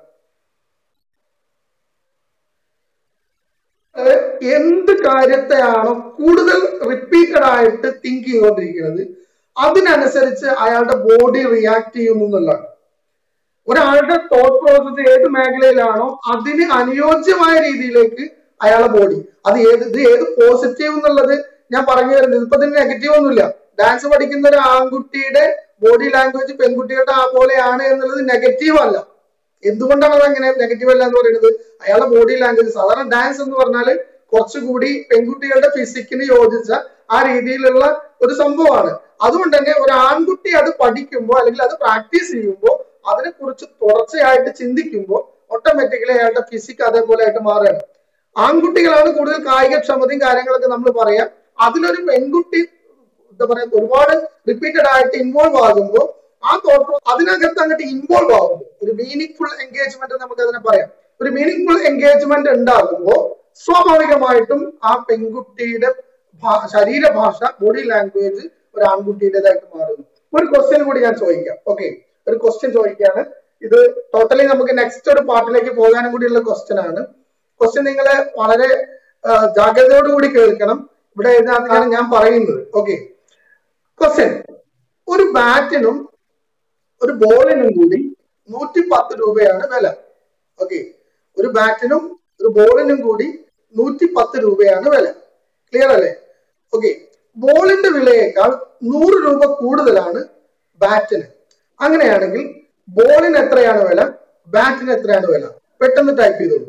ഏഹ് എന്ത് കാര്യത്തെയാണോ കൂടുതൽ റിപ്പീറ്റഡ് ആയിട്ട് തിങ്ക് ചെയ്തുകൊണ്ടിരിക്കുന്നത് അതിനനുസരിച്ച് അയാളുടെ ബോഡി റിയാക്ട് ചെയ്യുന്നു എന്നുള്ളതാണ് ഒരാളുടെ തോട്ട് പ്രോസസ് ഏത് മേഖലയിലാണോ അതിന് അനുയോജ്യമായ രീതിയിലേക്ക് അയാളുടെ ബോഡി അത് ഏത് ഇത് ഏത് പോസിറ്റീവ് എന്നുള്ളത് ഞാൻ പറഞ്ഞു തരുന്നത് ഇപ്പൊ ഇതിന് നെഗറ്റീവ് ഒന്നുമില്ല ഡാൻസ് പഠിക്കുന്ന ഒരു ആൺകുട്ടിയുടെ ബോഡി ലാംഗ്വേജ് പെൺകുട്ടികളുടെ ആ പോലെയാണ് എന്നുള്ളത് നെഗറ്റീവ് അല്ല എന്തുകൊണ്ടാണ് അത് അങ്ങനെ നെഗറ്റീവ് അല്ല എന്ന് പറയുന്നത് അയാളുടെ ബോഡി ലാംഗ്വേജ് സാധാരണ ഡാൻസ് എന്ന് പറഞ്ഞാൽ കുറച്ചുകൂടി പെൺകുട്ടികളുടെ ഫിസിക്കിന് യോജിച്ച ആ രീതിയിലുള്ള ഒരു സംഭവമാണ് അതുകൊണ്ട് തന്നെ ഒരു ആൺകുട്ടി അത് പഠിക്കുമ്പോൾ അല്ലെങ്കിൽ അത് പ്രാക്ടീസ് ചെയ്യുമ്പോൾ അതിനെ കുറിച്ച് തുടർച്ചയായിട്ട് ചിന്തിക്കുമ്പോൾ ഓട്ടോമാറ്റിക്കലി അയാളുടെ ഫിസിക് അതേപോലെ ആയിട്ട് മാറുകയാണ് ആൺകുട്ടികളാണ് കൂടുതൽ കായികക്ഷമതയും കാര്യങ്ങളൊക്കെ നമ്മൾ പറയാം അതിലൊരു പെൺകുട്ടി എന്താ പറയാ ഒരുപാട് റിപ്പീറ്റഡ് ആയിട്ട് ഇൻവോൾവ് ആകുമ്പോൾ ആ തോട്ട് അതിനകത്ത് അങ്ങോട്ട് ഇൻവോൾവ് ആകുമ്പോൾ ഒരു മീനിങ് ഫുൾ എൻഗേജ്മെന്റ് നമുക്ക് അതിനെ പറയാം ഒരു മീനിങ് ഫുൾ എൻഗേജ്മെന്റ് ഉണ്ടാകുമ്പോൾ സ്വാഭാവികമായിട്ടും ആ പെൺകുട്ടിയുടെ ഭാ- ശരീരഭാഷ ബോഡി ലാംഗ്വേജ് ഒരു ആൺകുട്ടിയുടേതായിട്ട് മാറുന്നു ഒരു ക്വസ്റ്റ്യൻ കൂടി ഞാൻ ചോദിക്കാം ഓക്കെ ഒരു ക്വസ്റ്റ്യൻ ചോദിക്കാണ് ഇത് ടോട്ടലി നമുക്ക് നെക്സ്റ്റ് ഒരു പാർട്ടിലേക്ക് പോകാനും കൂടിയുള്ള ക്വസ്റ്റ്യൻ ആണ് ക്വസ്റ്റ്യൻ നിങ്ങൾ വളരെ ആ, ജാഗ്രതയോടുകൂടി കേൾക്കണം ഇവിടെ ഇതിനകത്താണ് ഞാൻ പറയുന്നത് ഓക്കെ ക്വസ്റ്റ്യൻ ഒരു ബാറ്റിനും ഒരു ബോളിനും കൂടി നൂറ്റി പത്ത് രൂപയാണ് വില ഓക്കെ ഒരു ബാറ്റിനും ഒരു ബോളിനും കൂടി നൂറ്റി പത്ത് രൂപയാണ് വില ക്ലിയർ അല്ലേ ഓക്കെ ബോളിന്റെ വിലയേക്കാൾ നൂറ് രൂപ കൂടുതലാണ് ബാറ്റിന് അങ്ങനെയാണെങ്കിൽ ബോളിന് എത്രയാണ് വില ബാറ്റിന് എത്രയാണ് വില പെട്ടെന്ന് ടൈപ്പ് ചെയ്തോളൂ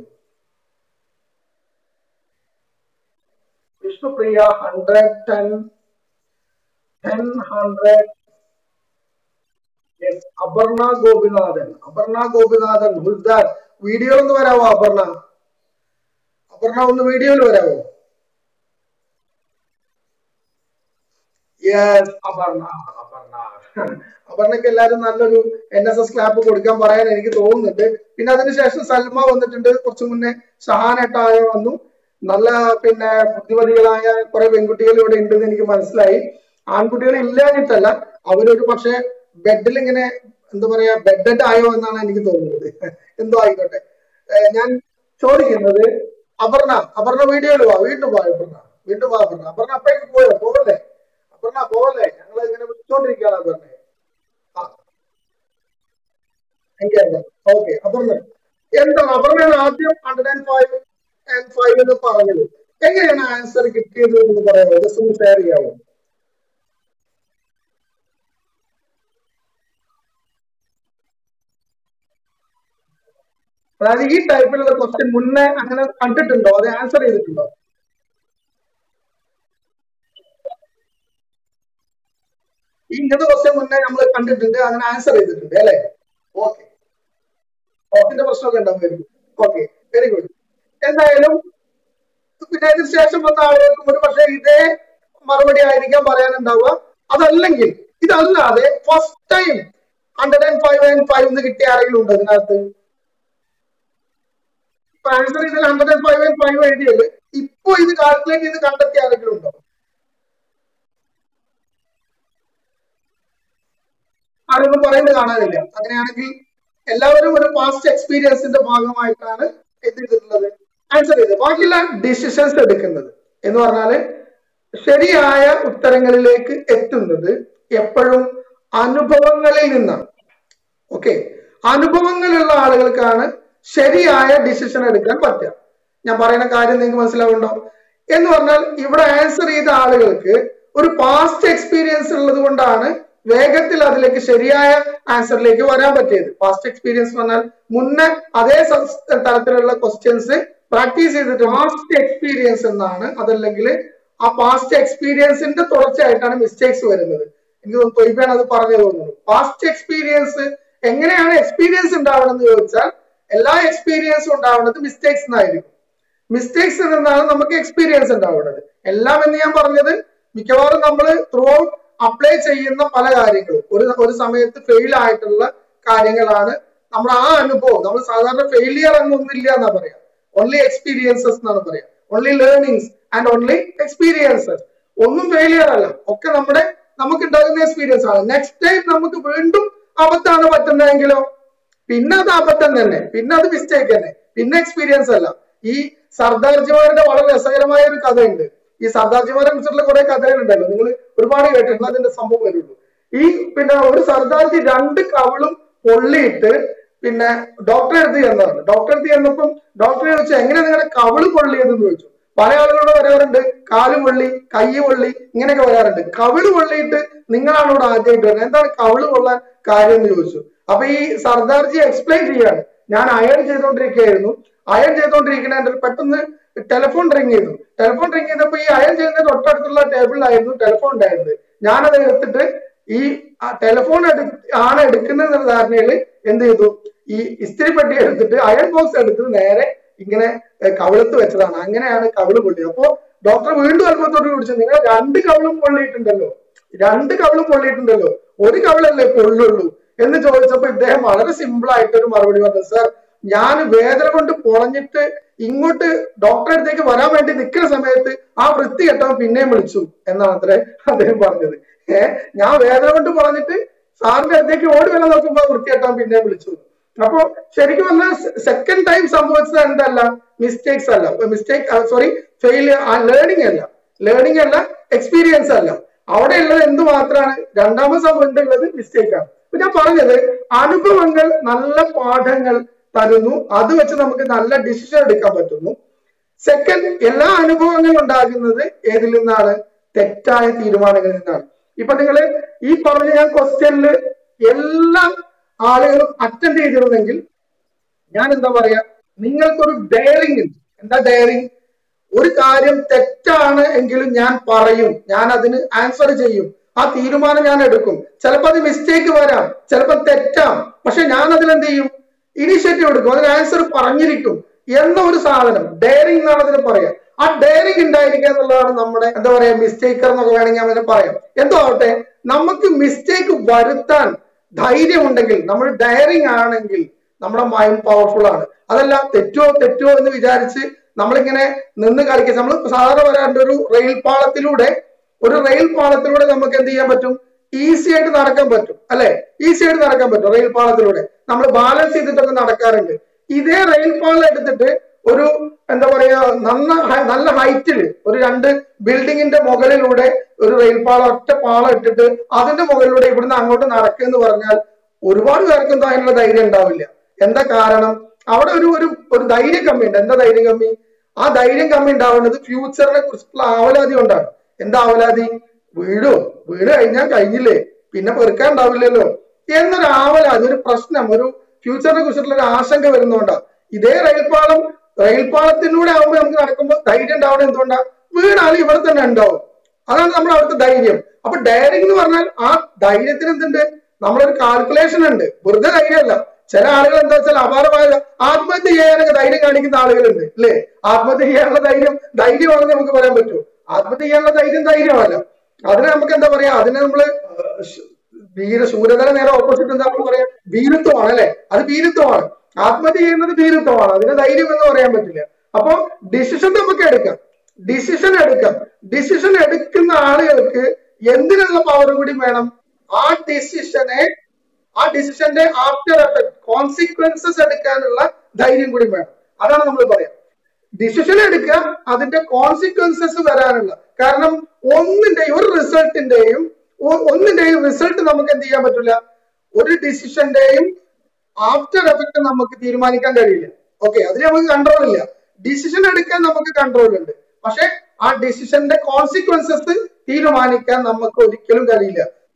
Vishnupriya hundred ten ten hundred yes Aparna Gopinathan Aparna Gopinathan who's that video ഒന്ന് വരാവോ അപർണ അപർണ ഒന്ന് വീഡിയോയിൽ വരാവോ യെസ് അപർണ അപർണ അപർണയ്ക്ക് എല്ലാരും നല്ലൊരു എൻ എസ് എസ് ക്ലാപ്പ് കൊടുക്കാൻ പറയാൻ എനിക്ക് തോന്നുന്നുണ്ട് പിന്നെ അതിനുശേഷം സൽമ വന്നിട്ടുണ്ട് കുറച്ചു മുന്നേ ഷഹാനട്ടായ വന്നു നല്ല പിന്നെ ബുദ്ധിമതികളായ കുറെ പെൺകുട്ടികൾ ഇവിടെ ഉണ്ടെന്ന് എനിക്ക് മനസ്സിലായി ആൺകുട്ടികൾ ഇല്ലാഞ്ഞിട്ടല്ല അവരൊരു പക്ഷെ ബെഡിൽ ഇങ്ങനെ എന്താ പറയാ ബെഡഡ് ആയോ എന്നാണ് എനിക്ക് തോന്നുന്നത് എന്തോ ആയിക്കോട്ടെ ഏർ ഞാൻ ചോദിക്കുന്നത് അപർണ അപർണ വീഡിയോയിൽ വാ വീണ്ടും വാ അപർണ വീണ്ടും വാ അപർണ അപർണ അപ്പഴേക്ക് പോയോ പോവല്ലേ അപർണ പോവല്ലേ ഞങ്ങൾ ഇങ്ങനെ വിളിച്ചോണ്ടിരിക്കുകയാണ് അപർണയെ ആ എനിക്കറിയാം ഓക്കെ അപർണ എന്താണ് അപർണയാണ് ആദ്യം hundred and five and five എന്ന് പറഞ്ഞത് എങ്ങനെയാണ് ആൻസർ കിട്ടിയത് എന്ന് പറയാമോ ജസ്റ്റ് ഒന്ന് ഷെയർ ചെയ്യാമോ അതായത് ഈ ടൈപ്പിലുള്ള ക്വസ്റ്റ്യൻ മുന്നേ അങ്ങനെ കണ്ടിട്ടുണ്ടോ അത് ആൻസർ ചെയ്തിട്ടുണ്ടോ ഈ ഇങ്ങനത്തെ ക്വസ്റ്റ്യൻ മുന്നേ നമ്മൾ കണ്ടിട്ടുണ്ട് അങ്ങനെ ആൻസർ ചെയ്തിട്ടുണ്ട് അല്ലെ ഓക്കെ ഓക്കിന്റെ പ്രശ്നമൊക്കെ ഉണ്ടാവും ഓക്കെ വെരി ഗുഡ് എന്തായാലും പിന്നെ അതിന് ശേഷം വന്ന ആളുകൾക്കും ഒരു പക്ഷേ ഇതേ മറുപടി ആയിരിക്കാം പറയാനുണ്ടാവുക അതല്ലെങ്കിൽ ഇതല്ലാതെ first time hundred and five and five എന്ന് കിട്ടിയ ആരെങ്കിലും ഉണ്ടോ ഇതിനകത്ത് ഇപ്പൊ ആൻസർ ഇതിൽ hundred and five and five എഴുതിയത് ഇപ്പൊ ഇത് കാൽക്കുലേറ്റ് ചെയ്ത് കണ്ടെത്തിയ ആരെങ്കിലും ഉണ്ടോ ആരൊന്നും പറയുന്നത് കാണാനില്ല അങ്ങനെയാണെങ്കിൽ എല്ലാവരും ഒരു പാസ്റ്റ് എക്സ്പീരിയൻസിന്റെ ഭാഗമായിട്ടാണ് എന്ത് ചെയ്തിട്ടുള്ളത് ആൻസർ ചെയ്തത് ബാക്കിയുള്ള ഡിസിഷൻസ് എടുക്കുന്നത് എന്ന് പറഞ്ഞാല് ശരിയായ ഉത്തരങ്ങളിലേക്ക് എത്തുന്നത് എപ്പോഴും അനുഭവങ്ങളിൽ നിന്നാണ് ഓക്കെ അനുഭവങ്ങളുള്ള ആളുകൾക്കാണ് ശരിയായ ഡിസിഷൻ എടുക്കാൻ പറ്റുക ഞാൻ പറയുന്ന കാര്യം നിങ്ങൾക്ക് മനസ്സിലാവുണ്ടോ എന്ന് പറഞ്ഞാൽ ഇവിടെ ആൻസർ ചെയ്ത ആളുകൾക്ക് ഒരു പാസ്റ്റ് എക്സ്പീരിയൻസ് ഉള്ളത് കൊണ്ടാണ് വേഗത്തിൽ അതിലേക്ക് ശരിയായ ആൻസറിലേക്ക് വരാൻ പറ്റിയത് പാസ്റ്റ് എക്സ്പീരിയൻസ് പറഞ്ഞാൽ മുന്നേ അതേ സ- തരത്തിലുള്ള ക്വസ്റ്റ്യൻസ് പ്രാക്ടീസ് ചെയ്തിട്ട് പാസ്റ്റ് എക്സ്പീരിയൻസ് എന്നാണ് അതല്ലെങ്കിൽ ആ പാസ്റ്റ് എക്സ്പീരിയൻസിന്റെ തുടർച്ചയായിട്ടാണ് മിസ്റ്റേക്സ് വരുന്നത് എനിക്ക് തോന്നുന്നു തൊയ്ബാണ് അത് പറഞ്ഞു തോന്നുന്നു പാസ്റ്റ് എക്സ്പീരിയൻസ് എങ്ങനെയാണ് എക്സ്പീരിയൻസ് ഉണ്ടാവണം എന്ന് ചോദിച്ചാൽ എല്ലാ എക്സ്പീരിയൻസും ഉണ്ടാവുന്നത് മിസ്റ്റേക്സ് എന്നായിരിക്കും മിസ്റ്റേക്സ് നിന്നാണ് നമുക്ക് എക്സ്പീരിയൻസ് ഉണ്ടാവുന്നത് എല്ലാം എന്ന് ഞാൻ പറഞ്ഞത് മിക്കവാറും നമ്മൾ ത്രൂ ഔട്ട് അപ്ലൈ ചെയ്യുന്ന പല കാര്യങ്ങളും ഒരു ഒരു സമയത്ത് ഫെയിൽ ആയിട്ടുള്ള കാര്യങ്ങളാണ് നമ്മുടെ ആ അനുഭവം നമ്മൾ സാധാരണ ഫെയിലിയർ എന്നൊന്നില്ല എന്നാ പറയാ ഓൺലി എക്സ്പീരിയൻസസ് എന്നാണ് പറയാ only learnings and only experiences ഒന്നും ഫെയിലിയർ അല്ല ഒക്കെ നമ്മുടെ നമുക്ക് ഉണ്ടാകുന്ന എക്സ്പീരിയൻസ് ആണ് നെക്സ്റ്റ് ടൈം നമുക്ക് വീണ്ടും അബദ്ധമാണ് പറ്റുന്നതെങ്കിലോ പിന്നെ അത് അബദ്ധം തന്നെ പിന്നെ അത് മിസ്റ്റേക്ക് തന്നെ പിന്നെ എക്സ്പീരിയൻസ് അല്ല ഈ സർദാർജിമാരുടെ വളരെ രസകരമായ ഒരു കഥയുണ്ട് ഈ സർദാർജിമാരെ കുറിച്ചുള്ള കുറെ കഥകളുണ്ടല്ലോ നിങ്ങൾ ഒരുപാട് കേട്ടിട്ടുണ്ട് അതിന്റെ സംഭവം വരുള്ളൂ ഈ പിന്നെ ഒരു സർദാർജി രണ്ട് കവിളും പൊള്ളിയിട്ട് പിന്നെ ഡോക്ടറെ അടുത്ത് ചെന്നതാണ് ഡോക്ടറെ അടുത്ത് ചെന്നപ്പം ഡോക്ടറെ ചോദിച്ചു എങ്ങനെ നിങ്ങളുടെ കവിള് പൊള്ളിയതെന്ന് ചോദിച്ചു പല ആളുകളോട് വരാറുണ്ട് കാല് പൊള്ളി കൈ പൊള്ളി ഇങ്ങനെയൊക്കെ വരാറുണ്ട് കവിള് പൊള്ളിയിട്ട് നിങ്ങളാണ് ഇവിടെ ആദ്യമായിട്ട് വരുന്നത് എന്താണ് കവിള് പൊള്ളാൻ കാര്യം എന്ന് ചോദിച്ചു അപ്പൊ ഈ സർദാർജി എക്സ്പ്ലെയിൻ ചെയ്യാണ് ഞാൻ അയൺ ചെയ്തുകൊണ്ടിരിക്കുകയായിരുന്നു അയൺ ചെയ്തുകൊണ്ടിരിക്കുന്ന പെട്ടെന്ന് ടെലിഫോൺ റിങ് ചെയ്തു ടെലിഫോൺ റിങ് ചെയ്തപ്പോ ഈ അയൺ ചെയ്യുന്ന തൊട്ടടുത്തുള്ള ടേബിളിലായിരുന്നു ടെലിഫോൺ ഉണ്ടായിരുന്നത് ഞാനത് എടുത്തിട്ട് ഈ ടെലിഫോൺ എടു ആണ് എടുക്കുന്ന ധാരണയിൽ എന്ത് ചെയ്തു ഈ ഇസ്തിരി പെട്ടി എടുത്തിട്ട് അയൺ ബോക്സ് എടുത്തിട്ട് നേരെ ഇങ്ങനെ ഏഹ്, കവിളത്ത് വെച്ചതാണ് അങ്ങനെയാണ് കവിള് പൊള്ളിയത് അപ്പോ ഡോക്ടർ വീണ്ടും അത്ഭുതത്തോട് ചോദിച്ചു നിങ്ങൾ രണ്ട് കവിളും പൊള്ളിയിട്ടുണ്ടല്ലോ രണ്ട് കവിളും പൊള്ളിയിട്ടുണ്ടല്ലോ ഒരു കവിളല്ലേ പൊള്ളുള്ളൂ എന്ന് ചോദിച്ചപ്പോ ഇദ്ദേഹം വളരെ സിമ്പിൾ ആയിട്ട് ഒരു മറുപടി പറഞ്ഞു സർ ഞാൻ വേദന കൊണ്ട് പൊളഞ്ഞിട്ട് ഇങ്ങോട്ട് ഡോക്ടറെ അടുത്തേക്ക് വരാൻ വേണ്ടി നിൽക്കുന്ന സമയത്ത് ആ വൃത്തി കെട്ടവൻ പിന്നെയും വിളിച്ചു എന്നാണ് അത്രേ അദ്ദേഹം പറഞ്ഞത് ഏഹ് ഞാൻ വേദന കൊണ്ട് പറഞ്ഞിട്ട് സാറിന്റെ അടുത്തേക്ക് ഓടി വരാൻ നോക്കുമ്പോ വൃത്തി കെട്ടാൻ പിന്നെയും വിളിച്ചു അപ്പൊ ശരിക്കും പറഞ്ഞാൽ സെക്കൻഡ് ടൈം സംഭവിച്ചത് എന്തല്ല മിസ്റ്റേക്സ് അല്ല മിസ്റ്റേക്ക് സോറി ഫെയിലിയർ ലേണിംഗ് അല്ല ലേണിംഗ് അല്ല എക്സ്പീരിയൻസ് അല്ല അവിടെ ഉള്ളത് എന്ത് മാത്രമാണ് രണ്ടാമത് സംഭവിച്ചിട്ടുള്ളത് മിസ്റ്റേക്ക് ആണ് അപ്പൊ ഞാൻ പറഞ്ഞത് അനുഭവങ്ങൾ നല്ല പാഠങ്ങൾ തരുന്നു അത് വെച്ച് നമുക്ക് നല്ല ഡിസിഷൻ എടുക്കാൻ പറ്റുന്നു സെക്കൻഡ് എല്ലാ അനുഭവങ്ങളും ഉണ്ടാകുന്നത് ഏതിൽ നിന്നാണ് തെറ്റായ തീരുമാനങ്ങളിൽ നിന്നാണ് ഇപ്പൊ നിങ്ങൾ ഈ പറഞ്ഞ ഞാൻ ക്വസ്റ്റ്യനിൽ എല്ലാ ആളുകളും അറ്റൻഡ് ചെയ്തിരുന്നെങ്കിൽ ഞാൻ എന്താ പറയാ നിങ്ങൾക്കൊരു ഡയറിംഗ് ഉണ്ട് എന്താ ഡയറിംഗ് ഒരു കാര്യം തെറ്റാണ് എങ്കിലും ഞാൻ പറയും ഞാൻ അതിന് ആൻസർ ചെയ്യും ആ തീരുമാനം ഞാൻ എടുക്കും ചിലപ്പോൾ അത് മിസ്റ്റേക്ക് വരാം ചിലപ്പോൾ തെറ്റാം പക്ഷെ ഞാൻ അതിൽ എന്ത് ചെയ്യും ഇനിഷ്യേറ്റീവ് എടുക്കും അതിന് ആൻസർ പറഞ്ഞിരിക്കും എന്ന ഒരു സാധനം ഡയറിംഗ് എന്നാണ് അതിന് പറയാം ആ ഡയറിംഗ് ഉണ്ടായിരിക്കുക എന്നുള്ളതാണ് നമ്മുടെ എന്താ പറയാ മിസ്റ്റേക്കർ എന്നൊക്കെ വേണമെങ്കിൽ അതിനെ പറയാം എന്തോ ആവട്ടെ നമുക്ക് മിസ്റ്റേക്ക് വരുത്താൻ ധൈര്യമുണ്ടെങ്കിൽ നമ്മൾ ഡയറിംഗ് ആണെങ്കിൽ നമ്മുടെ മൈൻഡ് പവർഫുൾ ആണ് അതല്ല തെറ്റോ തെറ്റോ എന്ന് വിചാരിച്ച് നമ്മളിങ്ങനെ നിന്ന് കളിക്കുക നമ്മൾ സാധാരണ വരാറുണ്ട് ഒരു റെയിൽ പാളത്തിലൂടെ ഒരു റെയിൽ പാളത്തിലൂടെ നമുക്ക് എന്ത് ചെയ്യാൻ പറ്റും ഈസി ആയിട്ട് നടക്കാൻ പറ്റും അല്ലെ ഈസി ആയിട്ട് നടക്കാൻ പറ്റും റെയിൽ പാളത്തിലൂടെ നമ്മൾ ബാലൻസ് ചെയ്തിട്ടൊക്കെ നടക്കാറുണ്ട് ഇതേ റെയിൽ പാളം എടുത്തിട്ട് ഒരു എന്താ പറയാ നന്ന ഹ- നല്ല ഹൈറ്റിൽ ഒരു രണ്ട് ബിൽഡിങ്ങിന്റെ മുകളിലൂടെ ഒരു റെയിൽ പാളം ഒറ്റ പാളം ഇട്ടിട്ട് അതിന്റെ മുകളിലൂടെ ഇവിടുന്ന് അങ്ങോട്ട് നടക്കുക എന്ന് പറഞ്ഞാൽ ഒരുപാട് പേർക്കൊന്നും അതിനുള്ള ധൈര്യം ഉണ്ടാവില്ല എന്താ കാരണം അവിടെ ഒരു ഒരു ഒരു ധൈര്യം കമ്മി ഉണ്ട് എന്താ ധൈര്യം കമ്മി ആ ധൈര്യം കമ്മി ഉണ്ടാവുന്നത് ഫ്യൂച്ചറിനെ കുറിച്ചുള്ള ആവലാതി കൊണ്ടാണ് എന്താ ആവലാതി വീഴോ വീട് കഴിഞ്ഞാൽ കഴിഞ്ഞില്ലേ പിന്നെ പെറുക്കാൻ ഉണ്ടാവില്ലല്ലോ എന്നൊരു ആവലാതി ഒരു പ്രശ്നം ഒരു ഫ്യൂച്ചറിനെ കുറിച്ചിട്ടുള്ള ഒരു ആശങ്ക വരുന്നതുകൊണ്ടാണ് ഇതേ റെയിൽപാളം റെയിൽപാളത്തിലൂടെ ആവുമ്പോൾ നമുക്ക് നടക്കുമ്പോൾ ധൈര്യം ഉണ്ടാവണം എന്തുകൊണ്ടാ വീണാൽ ഇവിടെ തന്നെ ഉണ്ടാവും അതാണ് നമ്മുടെ അവിടുത്തെ ധൈര്യം അപ്പൊ ഡയറിംഗ് എന്ന് പറഞ്ഞാൽ ആ ധൈര്യത്തിന് എന്തുണ്ട് നമ്മളൊരു കാൽക്കുലേഷൻ ഉണ്ട് വെറുതെ ധൈര്യമല്ല ചില ആളുകൾ എന്താ വെച്ചാൽ അപാരമായ ആത്മഹത്യ ചെയ്യാനൊക്കെ ധൈര്യം കാണിക്കുന്ന ആളുകളുണ്ട് അല്ലേ ആത്മഹത്യ ചെയ്യാനുള്ള ധൈര്യം ധൈര്യമാണെന്ന് നമുക്ക് പറയാൻ പറ്റുമോ ആത്മഹത്യ ചെയ്യാനുള്ള ധൈര്യം ധൈര്യമല്ല അതിനെ നമുക്ക് എന്താ പറയാ അതിനെ നമ്മള് ഏഹ് ശ്- വീര ശൂരതയുടെ നേരെ ഓപ്പോസിറ്റ് എന്താ നമ്മൾ പറയാ വീരത്വമാണ് അല്ലെ അത് വീരത്വമാണ് ആത്മഹത്യ ചെയ്യുന്നത് വീരത്വമാണ് അതിന് ധൈര്യം എന്ന് പറയാൻ പറ്റില്ല അപ്പൊ ഡിസിഷൻ നമുക്ക് എടുക്കാം ഡിസിഷൻ എടുക്കാം ഡിസിഷൻ എടുക്കുന്ന ആളുകൾക്ക് എന്തിനുള്ള പവർ കൂടി വേണം ആ ഡിസിഷനെ ആ ഡിസിഷന്റെ ആഫ്റ്റർ എഫക്ട് കോൺസിക്വൻസസ് എടുക്കാനുള്ള ധൈര്യം കൂടി വേണം അതാണ് നമ്മൾ പറയാം ഡിസിഷൻ എടുക്കുക അതിന്റെ കോൺസിക്വൻസസ് വരാനുള്ള കാരണം ഒന്നിന്റെയും ഒരു റിസൾട്ടിന്റെയും ഒന്നിന്റെയും റിസൾട്ട് നമുക്ക് എന്ത് ചെയ്യാൻ പറ്റില്ല ഒരു ഡിസിഷന്റെയും ആഫ്റ്റർ എഫക്ട് നമുക്ക് തീരുമാനിക്കാൻ കഴിയില്ല ഓക്കെ അതിന് നമുക്ക് കൺട്രോൾ ഇല്ല ഡിസിഷൻ എടുക്കാൻ നമുക്ക് കൺട്രോൾ ഉണ്ട് പക്ഷെ ആ ഡിസിഷന്റെ കോൺസിക്വൻസസ് തീരുമാനിക്കാൻ നമുക്ക് ഒരിക്കലും കഴിയില്ല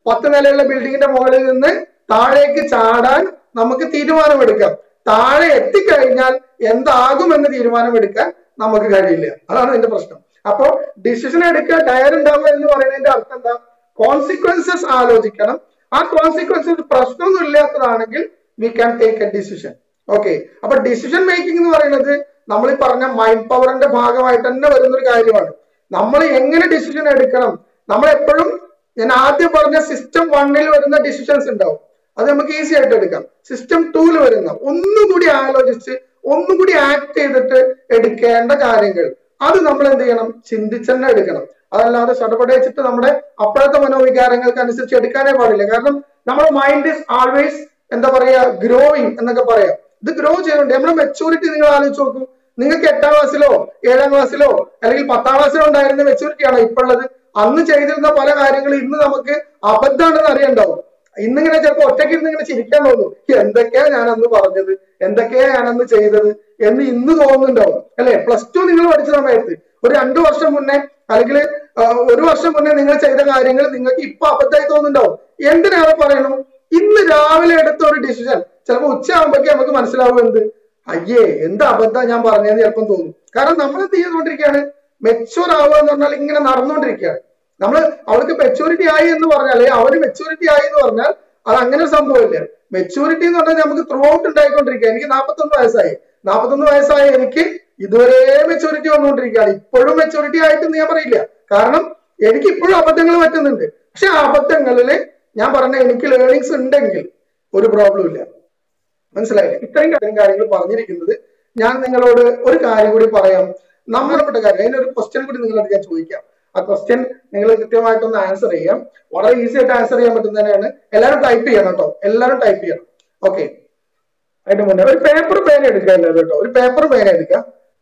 പത്ത് നിലയുള്ള ബിൽഡിങ്ങിന്റെ മുകളിൽ നിന്ന് താഴേക്ക് ചാടാൻ നമുക്ക് തീരുമാനമെടുക്കാം താഴെ എത്തിക്കഴിഞ്ഞാൽ എന്താകുമെന്ന് തീരുമാനമെടുക്കാൻ നമുക്ക് കഴിയില്ല അതാണ് ഇതിന്റെ പ്രശ്നം അപ്പോ ഡിസിഷൻ എടുക്കുക ഡയർ ഉണ്ടാവുക എന്ന് പറയുന്നതിന്റെ അർത്ഥം എന്താ കോൺസിക്വൻസസ് ആലോചിക്കണം ആ കോൺസിക്വൻസസ് പ്രശ്നമൊന്നും ഇല്ലാത്തതാണെങ്കിൽ we can take a decision okay അപ്പൊ ഡിസിഷൻ മേക്കിംഗ് എന്ന് പറയുന്നത് നമ്മൾ ഈ പറഞ്ഞ മൈൻഡ് പവറിന്റെ ഭാഗമായിട്ട് തന്നെ വരുന്ന ഒരു കാര്യമാണ് നമ്മൾ എങ്ങനെ ഡിസിഷൻ എടുക്കണം നമ്മൾ എപ്പോഴും ഞാൻ ആദ്യം പറഞ്ഞ സിസ്റ്റം വണ്ണിൽ വരുന്ന ഡിസിഷൻസ് ഉണ്ടാവും അത് നമുക്ക് ഈസി ആയിട്ട് എടുക്കാം സിസ്റ്റം ടൂല് വരുന്ന ഒന്നുകൂടി ആലോചിച്ച് ഒന്നുകൂടി ആക്ട് ചെയ്തിട്ട് എടുക്കേണ്ട കാര്യങ്ങൾ അത് നമ്മൾ എന്ത് ചെയ്യണം ചിന്തിച്ച് തന്നെ എടുക്കണം അതല്ലാതെ ചടപടയിച്ചിട്ട് നമ്മുടെ അപ്പോഴത്തെ മനോവികാരങ്ങൾക്ക് അനുസരിച്ച് എടുക്കാനേ പാടില്ല കാരണം നമ്മുടെ മൈൻഡ് ഇസ് ആൾവേസ് എന്താ പറയാ ഗ്രോയിങ് എന്നൊക്കെ പറയാം ഇത് ഗ്രോ ചെയ്യുന്നുണ്ട് നമ്മുടെ മെച്ചൂരിറ്റി നിങ്ങൾ ആലോചിച്ച് നോക്കൂ നിങ്ങൾക്ക് എട്ടാം ക്ലാസ്സിലോ ഏഴാം ക്ലാസ്സിലോ അല്ലെങ്കിൽ പത്താം ക്ലാസ്സിലോ ഉണ്ടായിരുന്ന മെച്ചൂരിറ്റി ആണോ ഇപ്പൊ ഉള്ളത് അന്ന് ചെയ്തിരുന്ന പല കാര്യങ്ങളും ഇന്ന് നമുക്ക് അബദ്ധമാണെന്ന് അറിയണ്ടാവും ഇന്നിങ്ങനെ ചിലപ്പോ ഒറ്റയ്ക്ക് ഇരുന്ന് ഇങ്ങനെ ചിരിക്കാൻ തോന്നും എന്തൊക്കെയാ ഞാൻ അന്ന് പറഞ്ഞത് എന്തൊക്കെയാ ഞാൻ അന്ന് ചെയ്തത് എന്ന് ഇന്ന് തോന്നുന്നുണ്ടാവും അല്ലെ പ്ലസ് ടു നിങ്ങൾ പഠിച്ച സമയത്ത് ഒരു രണ്ടു വർഷം മുന്നേ അല്ലെങ്കിൽ ഒരു വർഷം മുന്നേ നിങ്ങൾ ചെയ്ത കാര്യങ്ങൾ നിങ്ങൾക്ക് ഇപ്പൊ അബദ്ധമായി തോന്നുന്നുണ്ടാവും എന്തിനാണ് പറയണു ഇന്ന് രാവിലെ എടുത്ത ഒരു ഡിസിഷൻ ചിലപ്പോ ഉച്ചയാകുമ്പോഴേക്കും നമുക്ക് മനസ്സിലാവും എന്ത് അയ്യേ എന്ത് അബദ്ധം ഞാൻ പറഞ്ഞതെന്ന് ചിലപ്പം തോന്നും കാരണം നമ്മൾ എന്ത് ചെയ്തുകൊണ്ടിരിക്കുകയാണ് മെച്ചൂർ ആവുക എന്ന് പറഞ്ഞാൽ ഇങ്ങനെ നടന്നുകൊണ്ടിരിക്കുകയാണ് നമ്മൾ അവൾക്ക് മെച്ചൂരിറ്റി ആയി എന്ന് പറഞ്ഞാൽ അവന് മെച്ചൂരിറ്റി ആയി എന്ന് പറഞ്ഞാൽ അത് അങ്ങനെ ഒരു സംഭവമില്ല മെച്ചൂരിറ്റി എന്ന് പറഞ്ഞാൽ നമുക്ക് ത്രൂ ഔട്ട് ഉണ്ടായിക്കൊണ്ടിരിക്കുക എനിക്ക് നാൽപ്പത്തൊന്ന് വയസ്സായി നാൽപ്പത്തൊന്ന് വയസ്സായ എനിക്ക് ഇതുവരെ മെച്ചൂരിറ്റി വന്നുകൊണ്ടിരിക്കുകയാണ് ഇപ്പോഴും മെച്ചൂരിറ്റി ആയിട്ടെന്ന് ഞാൻ പറയില്ല കാരണം എനിക്ക് ഇപ്പോഴും അബദ്ധങ്ങൾ പറ്റുന്നുണ്ട് പക്ഷെ ആ അബദ്ധങ്ങളിൽ ഞാൻ പറഞ്ഞ എനിക്ക് ലേണിങ്സ് ഉണ്ടെങ്കിൽ ഒരു പ്രോബ്ലം ഇല്ല മനസ്സിലായില്ലേ ഇത്രയും കാര്യം കാര്യങ്ങൾ പറഞ്ഞിരിക്കുന്നത് ഞാൻ നിങ്ങളോട് ഒരു കാര്യം കൂടി പറയാം നമ്മൾപ്പെട്ട കാര്യം അതിനൊരു ക്വസ്റ്റ്യൻ കൂടി നിങ്ങളോട് ഞാൻ ചോദിക്കാം ആ ക്വസ്റ്റ്യൻ നിങ്ങൾ കൃത്യമായിട്ടൊന്ന് ആൻസർ ചെയ്യാം വളരെ ഈസി ആയിട്ട് ആൻസർ ചെയ്യാൻ പറ്റുന്നതന്നെയാണ് എല്ലാവരും ടൈപ്പ് ചെയ്യണം കേട്ടോ എല്ലാവരും ടൈപ്പ് ചെയ്യണം ഓക്കെ അതിന്റെ മുന്നേ ഒരു പേപ്പർ പേന എടുക്കുക എല്ലാവരും കേട്ടോ ഒരു പേപ്പർ പേന എടുക്കുക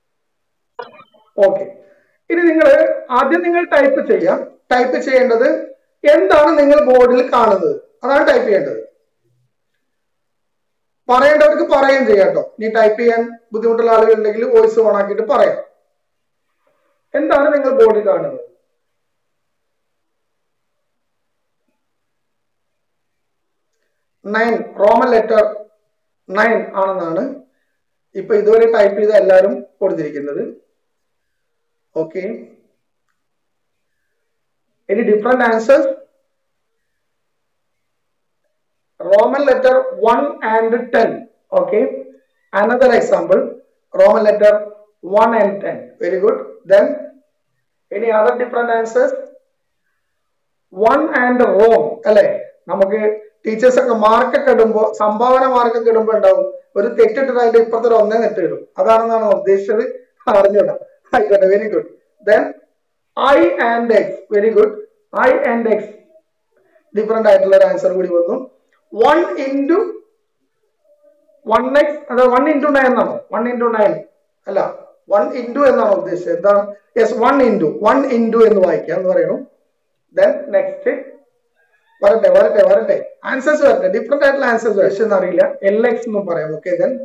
ഓക്കെ ഇനി നിങ്ങൾ ആദ്യം നിങ്ങൾ ടൈപ്പ് ചെയ്യാം ടൈപ്പ് ചെയ്യേണ്ടത് എന്താണ് നിങ്ങൾ ബോർഡിൽ കാണുന്നത് അതാണ് ടൈപ്പ് ചെയ്യേണ്ടത് പറയേണ്ടവർക്ക് പറയുകയും ചെയ്യാം കേട്ടോ നീ ടൈപ്പ് ചെയ്യാൻ ബുദ്ധിമുട്ടുള്ള ആളുകൾ ഉണ്ടെങ്കിൽ വോയിസ് ഓൺ ആക്കിയിട്ട് പറയാം എന്താണ് നിങ്ങൾ ബോർഡിൽ കാണുന്നത് നയൻ റോമൻ ലെറ്റർ നയൻ ആണെന്നാണ് ഇപ്പൊ ഇതുവരെ ടൈപ്പ് ചെയ്ത എല്ലാവരും കൊടുത്തിരിക്കുന്നത് okay any different answers Roman letter 1 and 10. Okay. Another example. Roman letter 1 and 10. Very good. Then, any other different answers? 1 and Rome. അല്ലെ നമുക്ക് ടീച്ചേഴ്സ് ഒക്കെ മാർക്കൊക്കെ ഇടുമ്പോ സംഭാവന മാർക്കൊക്കെ ഇടുമ്പോ ഉണ്ടാവും ഒരു തെറ്റിട്ടിട്ട് അതിന്റെ ഇപ്പുറത്തെ ഒരു ഒന്നേ നെറ്റ് ഇടും അതാണെന്നാണ് ഉദ്ദേശിച്ചത് അറിഞ്ഞൂടാ ആയിക്കോട്ടെ very good then I and X very good I and X different ആയിട്ടുള്ള ഒരു ആൻസർ കൂടി വന്നു വൺ ഇൻറ്റു വൺ എക്സ് അതായത് വൺ ഇൻറ്റു നയൻ എന്നാണോ വൺ ഇൻറ്റു നയൻ അല്ല വൺ ഇൻറ്റു എന്നാണോ ഉദ്ദേശിച്ചത് എന്താണ് yes one into one into എന്ന് വായിക്കാം എന്ന് പറയണം ദെൻ നെക്സ്റ്റ് വരട്ടെ വരട്ടെ വരട്ടെ ആൻസേഴ്സ് വരട്ടെ ഡിഫറെന്റ് ആയിട്ടുള്ള ആൻസേഴ്സ് പക്ഷെ എന്നറിയില്ല എൽ എക്സ് എന്നും പറയാം okay then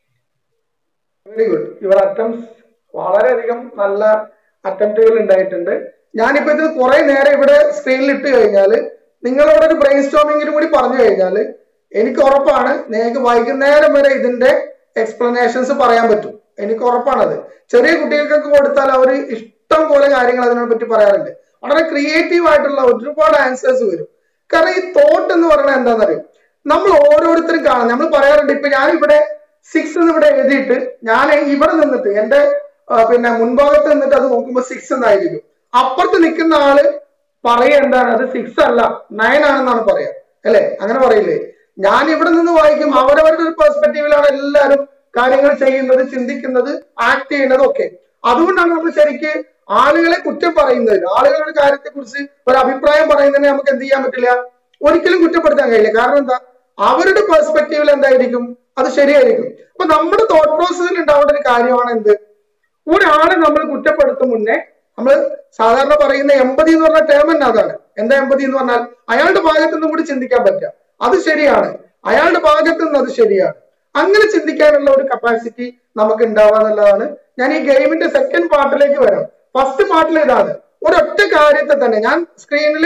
very good your attempt വളരെയധികം നല്ല അറ്റംപ്റ്റുകൾ ഉണ്ടായിട്ടുണ്ട് ഞാനിപ്പോ ഇത് കുറെ നേരം ഇവിടെ സ്ക്രീനിൽ ഇട്ട് കഴിഞ്ഞാല് നിങ്ങളോട് ഒരു ബ്രെയിൻ സ്റ്റോമിങ്ങിനും കൂടി പറഞ്ഞു കഴിഞ്ഞാൽ എനിക്ക് ഉറപ്പാണ് നിങ്ങൾക്ക് വൈകുന്നേരം വരെ ഇതിന്റെ എക്സ്പ്ലനേഷൻസ് പറയാൻ പറ്റും എനിക്ക് ഉറപ്പാണത് ചെറിയ കുട്ടികൾക്കൊക്കെ കൊടുത്താൽ അവർ ഇഷ്ടം പോലെ കാര്യങ്ങൾ അതിനെ പറ്റി പറയാറുണ്ട് വളരെ ക്രിയേറ്റീവ് ആയിട്ടുള്ള ഒരുപാട് ആൻസേഴ്സ് വരും കാരണം ഈ തോട്ട് എന്ന് പറയുന്നത് എന്താണെന്നറിയും നമ്മൾ ഓരോരുത്തരും കാണാം നമ്മൾ പറയാറുണ്ട് ഇപ്പൊ ഞാൻ ഇവിടെ സിക്സ് എന്ന് ഇവിടെ എഴുതിയിട്ട് ഞാൻ ഇവിടെ നിന്നിട്ട് എന്റെ പിന്നെ മുൻഭാഗത്ത് നിന്നിട്ട് അത് നോക്കുമ്പോൾ സിക്സ് എന്നായിരിക്കും അപ്പുറത്ത് നിൽക്കുന്ന ആള് പറയുക എന്താണ് അത് സിക്സ് അല്ല നയൻ ആണെന്നാണ് പറയാ അല്ലെ അങ്ങനെ പറയില്ലേ ഞാൻ ഇവിടെ നിന്ന് വായിക്കും അവരവരുടെ ഒരു പെർസ്പെക്റ്റീവിലാണ് എല്ലാവരും കാര്യങ്ങൾ ചെയ്യുന്നത് ചിന്തിക്കുന്നത് ആക്ട് ചെയ്യുന്നത് ഒക്കെ അതുകൊണ്ടാണ് നമ്മൾ ശരിക്ക് ആളുകളെ കുറ്റം പറയുന്നത് ആളുകളുടെ കാര്യത്തെ കുറിച്ച് ഒരു അഭിപ്രായം പറയുന്നതിനെ നമുക്ക് എന്ത് ചെയ്യാൻ പറ്റില്ല ഒരിക്കലും കുറ്റപ്പെടുത്താൻ കഴിയില്ല കാരണം എന്താ അവരുടെ പെർസ്പെക്റ്റീവിൽ എന്തായിരിക്കും അത് ശരിയായിരിക്കും അപ്പൊ നമ്മുടെ തോട്ട് പ്രോസസ്സിൽ ഉണ്ടാവേണ്ട ഒരു കാര്യമാണ് എന്ത് ഒരാളെ നമ്മൾ കുറ്റപ്പെടുത്തും മുന്നേ നമ്മൾ സാധാരണ പറയുന്ന എമ്പതി എന്ന് പറഞ്ഞ ടേം തന്നെ അതാണ് എന്താ എമ്പതി എന്ന് പറഞ്ഞാൽ അയാളുടെ ഭാഗത്തു നിന്നും കൂടി ചിന്തിക്കാൻ പറ്റുക അത് ശരിയാണ് അയാളുടെ ഭാഗത്തു നിന്ന് അത് ശരിയാണ് അങ്ങനെ ചിന്തിക്കാനുള്ള ഒരു കപ്പാസിറ്റി നമുക്ക് ഉണ്ടാവുക എന്നുള്ളതാണ് ഞാൻ ഈ ഗെയിമിന്റെ സെക്കൻഡ് പാർട്ടിലേക്ക് വരാം ഫസ്റ്റ് പാർട്ടിൽ ഇതാണ് ഒരൊറ്റ കാര്യത്തെ തന്നെ ഞാൻ സ്ക്രീനിൽ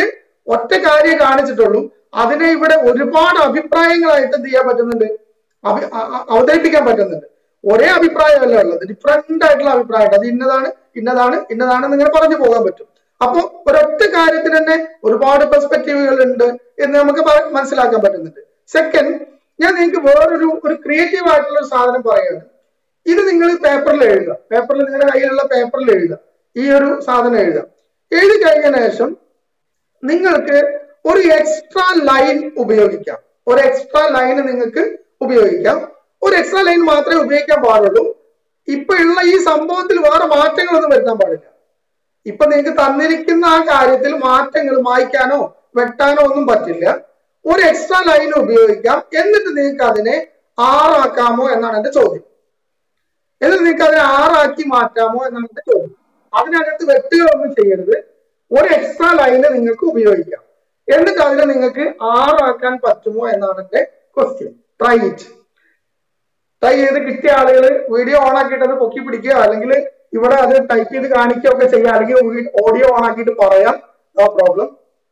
ഒറ്റ കാര്യം കാണിച്ചിട്ടുള്ളൂ അതിനെ ഇവിടെ ഒരുപാട് അഭിപ്രായങ്ങളായിട്ട് എന്ത് ചെയ്യാൻ പറ്റുന്നുണ്ട് അഭി അ- അ- അവതരിപ്പിക്കാൻ പറ്റുന്നുണ്ട് ഒരേ അഭിപ്രായമല്ല ഉള്ളത് ഡിഫറെന്റ് ആയിട്ടുള്ള അഭിപ്രായം അത് ഇന്നതാണ് ഇന്നതാണ് ഇന്നതാണ് ഇങ്ങനെ പറഞ്ഞു പോകാൻ പറ്റും അപ്പൊ ഒരൊറ്റ കാര്യത്തിന് തന്നെ ഒരുപാട് പെർസ്പെക്റ്റീവുകൾ ഉണ്ട് എന്ന് നമുക്ക് പ- മനസ്സിലാക്കാൻ പറ്റുന്നുണ്ട് സെക്കൻഡ് ഞാൻ നിങ്ങൾക്ക് വേറൊരു ഒരു ക്രിയേറ്റീവ് ആയിട്ടുള്ള ഒരു സാധനം പറയുകയാണ് ഇത് നിങ്ങൾ പേപ്പറിൽ എഴുതുക പേപ്പറിൽ നിങ്ങളുടെ കയ്യിലുള്ള പേപ്പറിൽ എഴുതുക ഈ ഒരു സാധനം എഴുതുക എഴുതി കഴിഞ്ഞ ശേഷം നിങ്ങൾക്ക് ഒരു എക്സ്ട്രാ ലൈൻ ഉപയോഗിക്കാം ഒരു എക്സ്ട്രാ ലൈൻ നിങ്ങൾക്ക് ഉപയോഗിക്കാം ഒരു എക്സ്ട്രാ ലൈൻ മാത്രമേ ഉപയോഗിക്കാൻ പാടുള്ളൂ ഇപ്പൊ ഉള്ള ഈ സംഭവത്തിൽ വേറെ മാറ്റങ്ങളൊന്നും വരുത്താൻ പാടില്ല ഇപ്പൊ നിങ്ങൾക്ക് തന്നിരിക്കുന്ന ആ കാര്യത്തിൽ മാറ്റങ്ങൾ മായ്ക്കാനോ വെട്ടാനോ ഒന്നും പറ്റില്ല ഒരു എക്സ്ട്രാ ലൈൻ ഉപയോഗിക്കാം എന്നിട്ട് നിങ്ങൾക്ക് അതിനെ ആറാക്കാമോ എന്നാണ് എന്റെ ചോദ്യം എന്നിട്ട് നിങ്ങൾക്ക് അതിനെ ആറാക്കി മാറ്റാമോ എന്നാണ് എന്റെ ചോദ്യം അതിനകത്ത് വെട്ടുകളൊന്നും ചെയ്യരുത് ഒരു എക്സ്ട്രാ ലൈന് നിങ്ങൾക്ക് ഉപയോഗിക്കാം എന്നിട്ട് അതിനെ നിങ്ങൾക്ക് ആറാക്കാൻ പറ്റുമോ എന്നാണ് എന്റെ ക്വസ്റ്റ്യൻ ട്രൈ ഇറ്റ് ട്രൈ ചെയ്ത് കിട്ടിയ ആളുകൾ വീഡിയോ ഓൺ ആക്കിയിട്ട് അത് പൊക്കി പിടിക്കുക അല്ലെങ്കിൽ ഇവിടെ അത് ടൈപ്പ് ചെയ്ത് കാണിക്കുക ഒക്കെ ചെയ്യാം അല്ലെങ്കിൽ ഓഡിയോ ഓൺ ആക്കിയിട്ട് പറയാം നോ പ്രോബ്ലം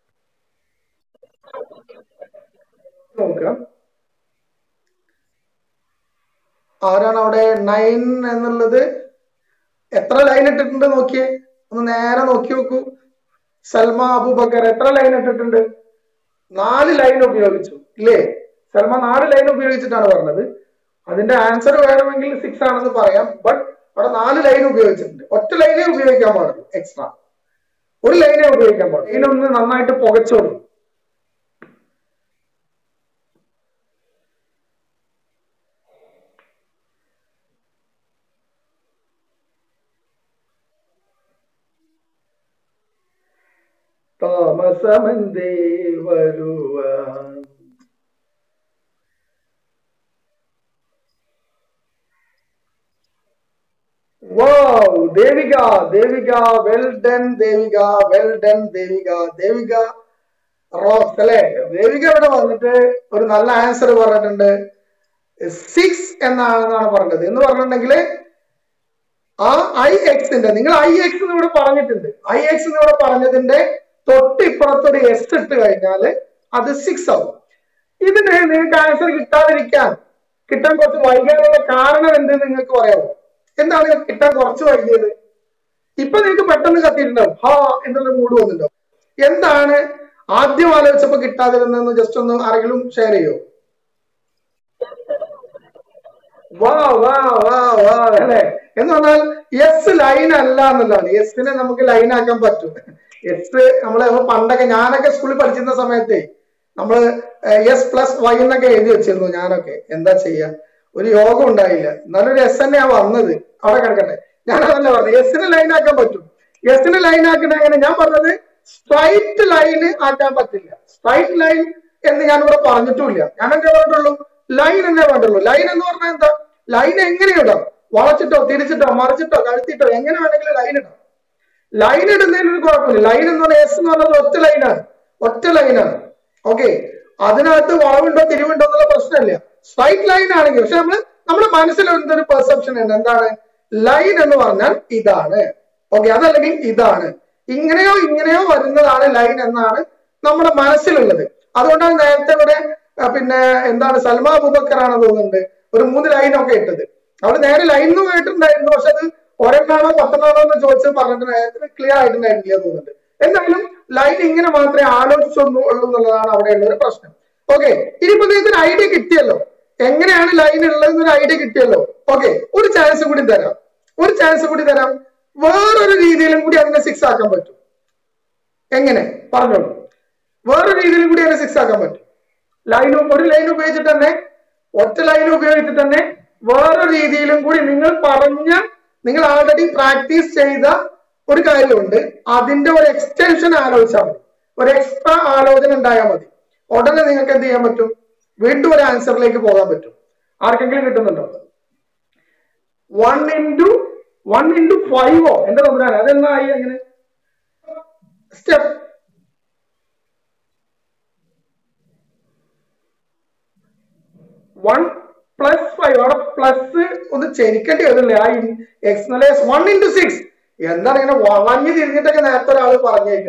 നോക്കാം ആരാണ് അവിടെ നയൻ എന്നുള്ളത് എത്ര ലൈൻ ഇട്ടിട്ടുണ്ട് നോക്കിയേ ഒന്ന് നേരെ നോക്കി നോക്കൂ സൽമ അബൂബക്കർ എത്ര ലൈൻ ഇട്ടിട്ടുണ്ട് നാല് ലൈൻ ഉപയോഗിച്ചു ഇല്ലേ സൽമ നാല് ലൈൻ ഉപയോഗിച്ചിട്ടാണ് പറഞ്ഞത് അതിന്റെ ആൻസർ വേണമെങ്കിൽ സിക്സ് ആണെന്ന് പറയാം ബട്ട് അവിടെ നാല് ലൈൻ ഉപയോഗിച്ചിട്ടുണ്ട് ഒറ്റ ലൈനേ ഉപയോഗിക്കാൻ പാടുള്ളൂ എക്സ്ട്രാ ഒരു ലൈനേ ഉപയോഗിക്കാൻ പാടുള്ളൂ ഇതിനൊന്ന് നന്നായിട്ട് പുകച്ചോളൂ താമസമന്തേ വരുവാൻ wow Devika Devika well done Devika well done Devika Devika Rose അല്ലെ ദേവിക ഇവിടെ വന്നിട്ട് ഒരു നല്ല ആൻസർ പറഞ്ഞിട്ടുണ്ട് സിക്സ് എന്നാണെന്നാണ് പറഞ്ഞത് എന്ന് പറഞ്ഞിട്ടുണ്ടെങ്കിൽ ആ ഐ എക്സിന്റെ നിങ്ങൾ ഐ എക്സ് എന്ന് ഇവിടെ പറഞ്ഞിട്ടുണ്ട് ഐ എക്സ് എന്ന് ഇവിടെ പറഞ്ഞതിന്റെ തൊട്ട് ഇപ്പുറത്തൊരു എസ് ഇട്ട് കഴിഞ്ഞാല് അത് സിക്സ് ആവും ഇതിന് നിങ്ങൾക്ക് ആൻസർ കിട്ടാതിരിക്കാൻ കിട്ടാൻ കുറച്ച് വൈകാനുള്ള കാരണം എന്തെന്ന് നിങ്ങൾക്ക് പറയാമോ എന്താണ് ഇത് കിട്ടാൻ കുറച്ച് വൈകിയത് ഇപ്പൊ നിങ്ങൾക്ക് പെട്ടെന്ന് കത്തിയിട്ടുണ്ടാവും ഹാ എന്നുള്ള മൂഡ് വന്നിട്ടുണ്ടാവും എന്താണ് ആദ്യം ആലോചിച്ചപ്പോ കിട്ടാതിരുന്നെന്ന് ജസ്റ്റ് ഒന്ന് ആരെങ്കിലും ഷെയർ ചെയ്യോ വാ വാ വാ വാ അല്ലെ എന്ന് പറഞ്ഞാൽ എസ് ലൈൻ അല്ല എന്നുള്ളതാണ് എസിനെ നമുക്ക് ലൈൻ ആക്കാൻ പറ്റും എസ് നമ്മള് പണ്ടൊക്കെ ഞാനൊക്കെ സ്കൂളിൽ പഠിച്ചിരുന്ന സമയത്തെ നമ്മള് എസ് പ്ലസ് വൈ എന്നൊക്കെ എഴുതി വെച്ചിരുന്നു ഞാനൊക്കെ എന്താ ചെയ്യാ ഒരു യോഗം ഉണ്ടായില്ല എന്നാലും ഒരു എസ് തന്നെയാ വന്നത് അവിടെ കിടക്കട്ടെ ഞാൻ അതല്ല പറഞ്ഞത് എസിന് ലൈൻ ആക്കാൻ പറ്റും എസിന് ലൈൻ ആക്കുന്ന എങ്ങനെ ഞാൻ പറഞ്ഞത് സ്ട്രൈറ്റ് ലൈന് ആക്കാൻ പറ്റില്ല സ്ട്രൈറ്റ് ലൈൻ എന്ന് ഞാൻ ഇവിടെ പറഞ്ഞിട്ടുമില്ല ഞാൻ എന്താ പറഞ്ഞിട്ടുള്ളൂ ലൈൻ എന്നേ വേണ്ടുള്ളൂ ലൈൻ എന്ന് പറഞ്ഞാൽ എന്താ ലൈൻ എങ്ങനെ ഇടാം വളച്ചിട്ടോ തിരിച്ചിട്ടോ മറിച്ചിട്ടോ കഴുത്തിട്ടോ എങ്ങനെ വേണമെങ്കിലും ലൈൻ ഇടാം ലൈൻ ഇടുന്നതിന് ഒരു കുഴപ്പമില്ല ലൈൻ എന്ന് പറഞ്ഞാൽ എസ് എന്ന് പറഞ്ഞത് ഒറ്റ ലൈനാണ് ഒറ്റ ലൈനാണ് ഓക്കെ അതിനകത്ത് വളവുണ്ടോ തിരിവുണ്ടോ എന്നുള്ള പ്രശ്നമില്ല സ്ട്രൈറ്റ് ലൈൻ ആണെങ്കിൽ പക്ഷെ നമ്മള് നമ്മുടെ മനസ്സിൽ എന്തൊരു പെർസെപ്ഷൻ ഉണ്ട് എന്താണ് ലൈൻ എന്ന് പറഞ്ഞാൽ ഇതാണ് ഓക്കെ അതല്ലെങ്കിൽ ഇതാണ് ഇങ്ങനെയോ ഇങ്ങനെയോ വരുന്നതാണ് ലൈൻ എന്നാണ് നമ്മുടെ മനസ്സിലുള്ളത് അതുകൊണ്ടാണ് നേരത്തെ ഇവിടെ ആ, പിന്നെ എന്താണ് സൽമാ അബൂബക്കറാണ് തോന്നുന്നുണ്ട് ഒരു മൂന്ന് ലൈനൊക്കെ ഇട്ടത് അവള് നേരെ ലൈനും ആയിട്ടുണ്ടായിരുന്നു പക്ഷെ അത് ഒരെണ്ണാണോ പത്തെണ്ണാണോ എന്ന് ചോദിച്ച് പറഞ്ഞിട്ട് ക്ലിയർ ആയിട്ടുണ്ടായിരുന്നില്ല തോന്നുന്നുണ്ട് എന്തായാലും ലൈൻ ഇങ്ങനെ മാത്രമേ ആലോചിച്ചൊന്നു ഉള്ളൂ എന്നുള്ളതാണ് അവിടെയുള്ള ഒരു പ്രശ്നം ഓക്കെ ഇനിയിപ്പോ നിങ്ങൾക്ക് ഒരു ഐഡിയ കിട്ടിയല്ലോ എങ്ങനെയാണ് ലൈൻ ഉള്ളതെന്നൊരു ഐഡിയ കിട്ടിയല്ലോ ഓക്കെ ഒരു ചാൻസ് കൂടി തരാം ഒരു ചാൻസ് കൂടി തരാം വേറൊരു രീതിയിലും കൂടി അതിനെ സിക്സ് ആക്കാൻ പറ്റും എങ്ങനെ പറഞ്ഞോളൂ വേറൊരു രീതിയിലും കൂടി അതിനെ സിക്സ് ആക്കാൻ പറ്റും ലൈനും ഒരു ലൈൻ ഉപയോഗിച്ചിട്ട് തന്നെ ഒറ്റ ലൈൻ ഉപയോഗിച്ചിട്ട് തന്നെ വേറെ രീതിയിലും കൂടി നിങ്ങൾ പറഞ്ഞ നിങ്ങൾ ആൾറെഡി പ്രാക്ടീസ് ചെയ്ത ഒരു കാര്യമുണ്ട് അതിന്റെ ഒരു എക്സ്റ്റൻഷൻ ആലോചിച്ചാൽ മതി ഒരു എക്സ്ട്രാ ആലോചന ഉണ്ടായാൽ മതി ഉടനെ നിങ്ങൾക്ക് എന്ത് ചെയ്യാൻ പറ്റും വീണ്ടും ഒരു ആൻസറിലേക്ക് പോകാൻ പറ്റും ആർക്കെങ്കിലും കിട്ടുന്നുണ്ടോ വൺ ഇൻറ്റു വൺ ഇൻറ്റു ഫൈവോ എന്റെ തമ്പുരാൻ അതെന്നായി അങ്ങനെ സ്റ്റെപ്പ് വൺ പ്ലസ് ഫൈവ് അവിടെ പ്ലസ് ഒന്ന് ചരിക്കേണ്ടി വരില്ലേ ആ എക്സ് നല്ല വൺ ഇൻറ്റു സിക്സ് എന്താണ് ഇങ്ങനെ വളഞ്ഞു തിരിഞ്ഞിട്ടൊക്കെ നേരത്തെ ഒരാൾ പറഞ്ഞേക്കുന്നത്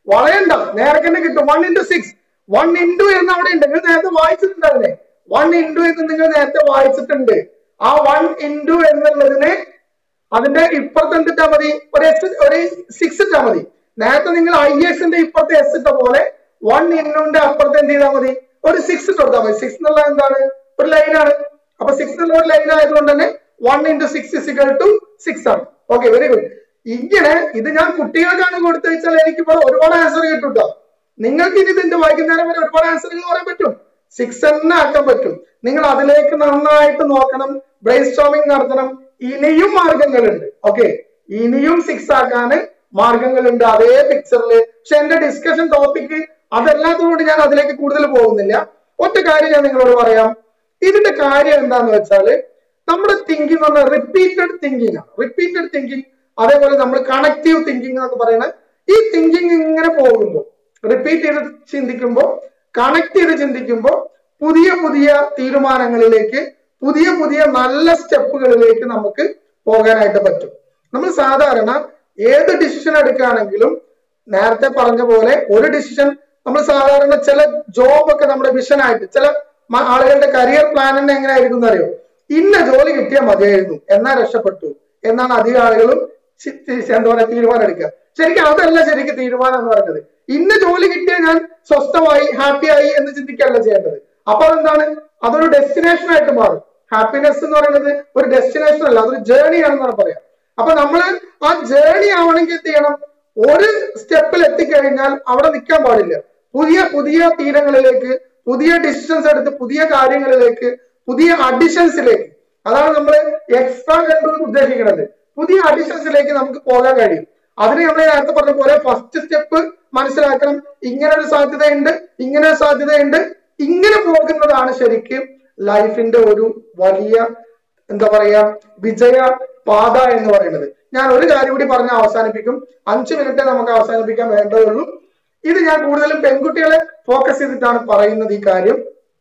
വളയണ്ട നേരത്തെ തന്നെ കിട്ടും one into six one into എന്ന് അവിടെ ഉണ്ട് നിങ്ങൾ നേരത്തെ വായിച്ചിട്ടുണ്ട് അതിനെ വൺ ഇൻറ്റു എന്ന് നിങ്ങൾ നേരത്തെ വായിച്ചിട്ടുണ്ട് ആ വൺ ഇൻറ്റു എന്നുള്ളതിന് അതിന്റെ ഇപ്പുറത്ത് എന്തിട്ടാ മതി ഒരു എസ് ഒരു സിക്സ് ഇട്ടാ മതി നേരത്തെ നിങ്ങൾ ഐ എക്സിന്റെ ഇപ്പുറത്തെ എസ് ഇട്ട പോലെ വൺ ഇന്നുന്റെ അപ്പുറത്ത് എന്ത് ചെയ്താൽ മതി ഒരു സിക്സ് ഇട്ട് കൊടുത്താൽ മതി സിക്സ് എന്നുള്ള എന്താണ് ഒരു ലൈനാണ് അപ്പൊ സിക്സ് എന്നുള്ള ഒരു ലൈൻ ആയതുകൊണ്ട് തന്നെ one into six is equal to six ആണ് ഓക്കെ വെരി ഗുഡ് ഇങ്ങനെ ഇത് ഞാൻ കുട്ടികൾക്കാണ് കൊടുത്തു വെച്ചാൽ എനിക്ക് ഇവിടെ ഒരുപാട് ആൻസർ കിട്ടും ട്ടോ. നിങ്ങൾക്ക് ഇനി ഇതിന്റെ വൈകുന്നേരം വരെ ഒരുപാട് ആൻസറുകൾ പറയാൻ പറ്റും സിക്സ് തന്നെ ആക്കാൻ പറ്റും നിങ്ങൾ അതിലേക്ക് നന്നായിട്ട് നോക്കണം ബ്രെയിൻ സ്റ്റോമിംഗ് നടത്തണം ഇനിയും മാർഗങ്ങളുണ്ട് ഓക്കെ ഇനിയും സിക്സ് ആക്കാന് മാർഗങ്ങളുണ്ട് അതേ പിക്ചറിൽ പക്ഷെ എന്റെ ഡിസ്കഷൻ ടോപ്പിക് അതല്ലാത്തതുകൊണ്ട് ഞാൻ അതിലേക്ക് കൂടുതൽ പോകുന്നില്ല ഒറ്റ കാര്യം ഞാൻ നിങ്ങളോട് പറയാം ഇതിന്റെ കാര്യം എന്താന്ന് വെച്ചാല് നമ്മുടെ തിങ്കിങ് എന്ന് പറഞ്ഞാൽ റിപ്പീറ്റഡ് തിങ്കിങ് ആണ് റിപ്പീറ്റഡ് തിങ്കിങ് അതേപോലെ നമ്മൾ കണക്റ്റീവ് തിങ്കിങ് എന്നൊക്കെ പറയുന്നത് ഈ തിങ്കിങ് ഇങ്ങനെ പോകുമ്പോൾ റിപ്പീറ്റ് ചെയ്ത് ചിന്തിക്കുമ്പോൾ കണക്ട് ചെയ്ത് ചിന്തിക്കുമ്പോൾ പുതിയ പുതിയ തീരുമാനങ്ങളിലേക്ക് പുതിയ പുതിയ നല്ല സ്റ്റെപ്പുകളിലേക്ക് നമുക്ക് പോകാനായിട്ട് പറ്റും നമ്മൾ സാധാരണ ഏത് ഡിസിഷൻ എടുക്കുകയാണെങ്കിലും നേരത്തെ പറഞ്ഞ പോലെ ഒരു ഡിസിഷൻ നമ്മൾ സാധാരണ ചില ജോബ് ഒക്കെ നമ്മുടെ വിഷനായിട്ട് ചില മ- ആളുകളുടെ കരിയർ പ്ലാൻ തന്നെ എങ്ങനെ ആയിരിക്കും എന്നറിയോ ഇന്ന ജോലി കിട്ടിയാൽ മതിയായിരുന്നു എന്നാ രക്ഷപ്പെട്ടു എന്നാണ് അധികം ആളുകളും ചി- ചി- എന്താ പറയാ തീരുമാനം എടുക്കുക ശരിക്കും അതല്ല ശരിക്കും തീരുമാനം എന്ന് പറയുന്നത് ഇന്ന ജോലി കിട്ടിയാൽ ഞാൻ സ്വസ്ഥമായി ഹാപ്പി ആയി എന്ന് ചിന്തിക്കുകയല്ല ചെയ്യേണ്ടത് അപ്പൊ അതെന്താണ് അതൊരു ഡെസ്റ്റിനേഷൻ ആയിട്ട് മാറും ഹാപ്പിനെസ് എന്ന് പറയുന്നത് ഒരു ഡെസ്റ്റിനേഷൻ അല്ല അതൊരു ജേർണി ആണെന്നാണ് പറയാം അപ്പൊ നമ്മള് ആ ജേർണി ആവണമെങ്കിൽ എന്ത് ചെയ്യണം ഒരു സ്റ്റെപ്പിൽ എത്തിക്കഴിഞ്ഞാൽ അവിടെ നിൽക്കാൻ പാടില്ല പുതിയ പുതിയ തീരങ്ങളിലേക്ക് പുതിയ ഡിസിഷൻസ് എടുത്ത് പുതിയ കാര്യങ്ങളിലേക്ക് പുതിയ അഡിഷൻസിലേക്ക് അതാണ് നമ്മൾ എക്സ്ട്രാ കൺട്രോൾ ഉദ്ദേശിക്കുന്നത് പുതിയ അഡിഷൻസിലേക്ക് നമുക്ക് പോകാൻ കഴിയും അതിന് നമ്മൾ നേരത്തെ പറഞ്ഞ പോലെ ഫസ്റ്റ് സ്റ്റെപ്പ് മനസ്സിലാക്കണം ഇങ്ങനെ ഒരു സാധ്യതയുണ്ട് ഇങ്ങനെ ഒരു സാധ്യതയുണ്ട് ഇങ്ങനെ പോകുന്നതാണ് ശരിക്കും ലൈഫിന്റെ ഒരു വലിയ എന്താ പറയാ വിജയ പാത എന്ന് പറയുന്നത് ഞാൻ ഒരു കാര്യം കൂടി പറഞ്ഞ് അവസാനിപ്പിക്കും അഞ്ച് മിനിറ്റ് നമുക്ക് അവസാനിപ്പിക്കാൻ വേണ്ടതുള്ളൂ ഇത് ഞാൻ കൂടുതലും പെൺകുട്ടികളെ ഫോക്കസ് ചെയ്തിട്ടാണ് പറയുന്നത് ഈ കാര്യം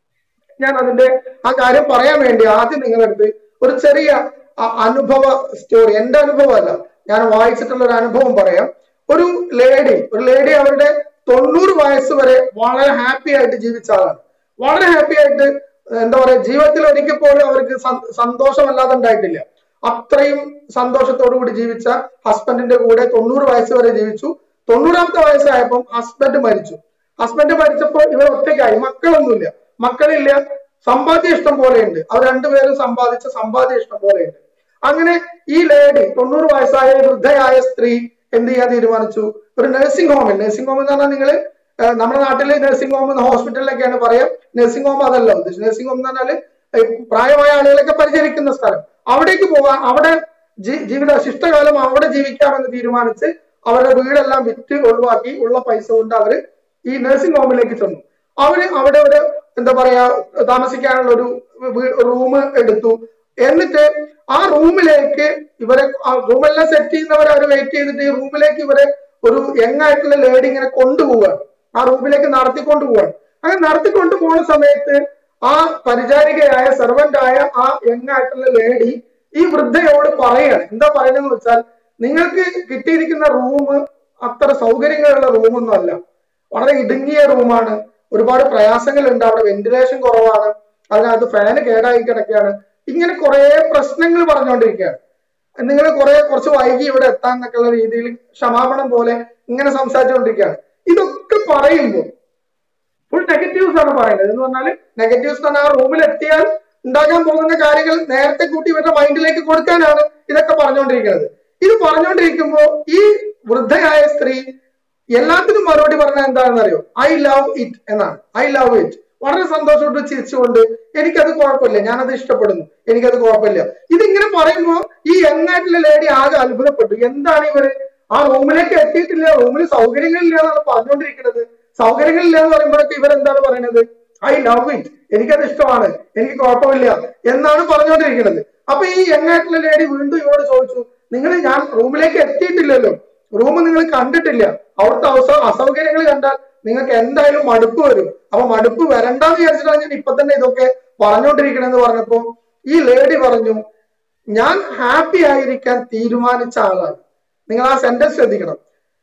ഞാൻ അതിന്റെ ആ കാര്യം പറയാൻ വേണ്ടി ആദ്യം നിങ്ങളടുത്ത് ഒരു ചെറിയ അ- അനുഭവ സ്റ്റോറി എന്റെ അനുഭവമല്ല ഞാൻ വായിച്ചിട്ടുള്ള ഒരു അനുഭവം പറയാം ഒരു ലേഡി ഒരു ലേഡി അവരുടെ തൊണ്ണൂറ് വയസ്സ് വരെ വളരെ ഹാപ്പി ആയിട്ട് ജീവിച്ച ആളാണ് വളരെ ഹാപ്പി ആയിട്ട് എന്താ പറയാ ജീവിതത്തിൽ ഒരിക്കൽ പോലും അവർക്ക് സ- സന്തോഷമല്ലാതെ ഉണ്ടായിട്ടില്ല അത്രയും സന്തോഷത്തോടു കൂടി ജീവിച്ച ഹസ്ബൻഡിന്റെ കൂടെ തൊണ്ണൂറ് വയസ്സ് വരെ ജീവിച്ചു തൊണ്ണൂറാമത്തെ വയസ്സായപ്പം ഹസ്ബൻഡ് മരിച്ചു ഹസ്ബൻഡ് മരിച്ചപ്പോൾ ഇവർ ഒറ്റയ്ക്കായി മക്കളൊന്നുമില്ല മക്കളില്ല സമ്പാദ്യം ഇഷ്ടം പോലെയുണ്ട് അവർ രണ്ടുപേരും സമ്പാദിച്ച സമ്പാദ്യം ഇഷ്ടം പോലെയുണ്ട് അങ്ങനെ ഈ ലേഡി തൊണ്ണൂറ് വയസ്സായ വൃദ്ധയായ സ്ത്രീ എന്ത് ചെയ്യാൻ തീരുമാനിച്ചു ഒരു നഴ്സിംഗ് ഹോമിൽ നഴ്സിംഗ് ഹോം എന്ന് പറഞ്ഞാൽ നിങ്ങൾ നമ്മുടെ നാട്ടില് നഴ്സിംഗ് ഹോം ഹോസ്പിറ്റലിലൊക്കെയാണ് പറയാം നഴ്സിംഗ് ഹോം അതല്ല ഉദ്ദേശിച്ചത് നഴ്സിംഗ് ഹോം എന്ന് പറഞ്ഞാൽ പ്രായമായ ആളുകളൊക്കെ പരിചരിക്കുന്ന സ്ഥലം അവിടേക്ക് പോകാൻ അവിടെ ജീ- ജീവിത ശിഷ്ടകാലം അവിടെ ജീവിക്കാമെന്ന് തീരുമാനിച്ച് അവരുടെ വീടെല്ലാം വിറ്റ് ഒഴിവാക്കി ഉള്ള പൈസ കൊണ്ട് അവര് ഈ നഴ്സിംഗ് ഹോമിലേക്ക് ചെന്നു അവര് അവിടെ ഒരു എന്താ പറയാ താമസിക്കാനുള്ള ഒരു റൂം എടുത്തു എന്നിട്ട് ആ റൂമിലേക്ക് ഇവരെ ആ റൂമെല്ലാം സെറ്റ് ചെയ്യുന്നവരെ അവർ വെയിറ്റ് ചെയ്തിട്ട് ഈ റൂമിലേക്ക് ഇവരെ ഒരു യങ് ആയിട്ടുള്ള ലേഡി ഇങ്ങനെ കൊണ്ടുപോവാണ് ആ റൂമിലേക്ക് നടത്തിക്കൊണ്ട് പോവാണ് അങ്ങനെ നടത്തിക്കൊണ്ട് പോകുന്ന സമയത്ത് ആ പരിചാരികയായ സെർവന്റ് ആയ ആ യങ് ആയിട്ടുള്ള ലേഡി ഈ വൃദ്ധയോട് പറയാണ് എന്താ പറയുന്നതെന്ന് വെച്ചാൽ നിങ്ങൾക്ക് കിട്ടിയിരിക്കുന്ന റൂം അത്ര സൗകര്യങ്ങളുള്ള റൂമൊന്നും അല്ല വളരെ ഇടുങ്ങിയ റൂമാണ് ഒരുപാട് പ്രയാസങ്ങളുണ്ട് അവിടെ വെന്റിലേഷൻ കുറവാണ് അതിനകത്ത് ഫാന് കേടായി കിടക്കുകയാണ് ഇങ്ങനെ കുറെ പ്രശ്നങ്ങൾ പറഞ്ഞുകൊണ്ടിരിക്കുകയാണ് നിങ്ങൾ കുറെ കുറച്ച് വൈകി ഇവിടെ എത്താൻ എന്നൊക്കെയുള്ള രീതിയിൽ ക്ഷമാപണം പോലെ ഇങ്ങനെ സംസാരിച്ചുകൊണ്ടിരിക്കുകയാണ് ഇതൊക്കെ പറയുമ്പോൾ ഫുൾ നെഗറ്റീവ്സ് ആണ് പറയുന്നത് എന്ന് പറഞ്ഞാല് നെഗറ്റീവ്സ് പറഞ്ഞാൽ ആ റൂമിൽ എത്തിയാൽ ഉണ്ടാകാൻ പോകുന്ന കാര്യങ്ങൾ നേരത്തെ കൂട്ടി ഇവരുടെ മൈൻഡിലേക്ക് കൊടുക്കാനാണ് ഇതൊക്കെ പറഞ്ഞുകൊണ്ടിരിക്കുന്നത് ഇത് പറഞ്ഞുകൊണ്ടിരിക്കുമ്പോൾ ഈ വൃദ്ധയായ സ്ത്രീ എല്ലാത്തിനും മറുപടി പറഞ്ഞാൽ എന്താണെന്ന് അറിയോ ഐ ലവ് ഇറ്റ് എന്നാണ് ഐ ലവ് ഇറ്റ് വളരെ സന്തോഷത്തോട് ചിരിച്ചുകൊണ്ട് എനിക്കത് കുഴപ്പമില്ല ഞാനത് ഇഷ്ടപ്പെടുന്നു എനിക്കത് കുഴപ്പമില്ല ഇതിങ്ങനെ പറയുമ്പോൾ ഈ യങ്ങായിട്ടുള്ള ലേഡി ആകെ അത്ഭുതപ്പെട്ടു എന്താണ് ഇവര് ആ റൂമിലേക്ക് എത്തിയിട്ടില്ല റൂമിൽ സൗകര്യങ്ങളില്ല എന്നാണ് പറഞ്ഞുകൊണ്ടിരിക്കുന്നത് സൗകര്യങ്ങളില്ല എന്ന് പറയുമ്പോഴൊക്കെ ഇവരെന്താണ് പറയുന്നത് ഐ ലവ് ഇറ്റ് എനിക്കത് ഇഷ്ടമാണ് എനിക്ക് കുഴപ്പമില്ല എന്നാണ് പറഞ്ഞുകൊണ്ടിരിക്കുന്നത് അപ്പൊ ഈ യങ്ങായിട്ടുള്ള ലേഡി വീണ്ടും ഇവരോട് ചോദിച്ചു നിങ്ങൾ ഞാൻ റൂമിലേക്ക് എത്തിയിട്ടില്ലല്ലോ റൂം നിങ്ങൾ കണ്ടിട്ടില്ല അവിടുത്തെ അവസ അസൗകര്യങ്ങൾ കണ്ടാൽ നിങ്ങൾക്ക് എന്തായാലും മടുപ്പ് വരും അപ്പൊ മടുപ്പ് വരണ്ടെന്ന് വിചാരിച്ചിട്ടാണ് ഞാൻ ഇപ്പൊ തന്നെ ഇതൊക്കെ പറഞ്ഞുകൊണ്ടിരിക്കണെന്ന് പറഞ്ഞപ്പോ ഈ ലേഡി പറഞ്ഞു ഞാൻ ഹാപ്പി ആയിരിക്കാൻ തീരുമാനിച്ച ആളാണ് നിങ്ങൾ ആ സെന്റൻസ് ശ്രദ്ധിക്കണം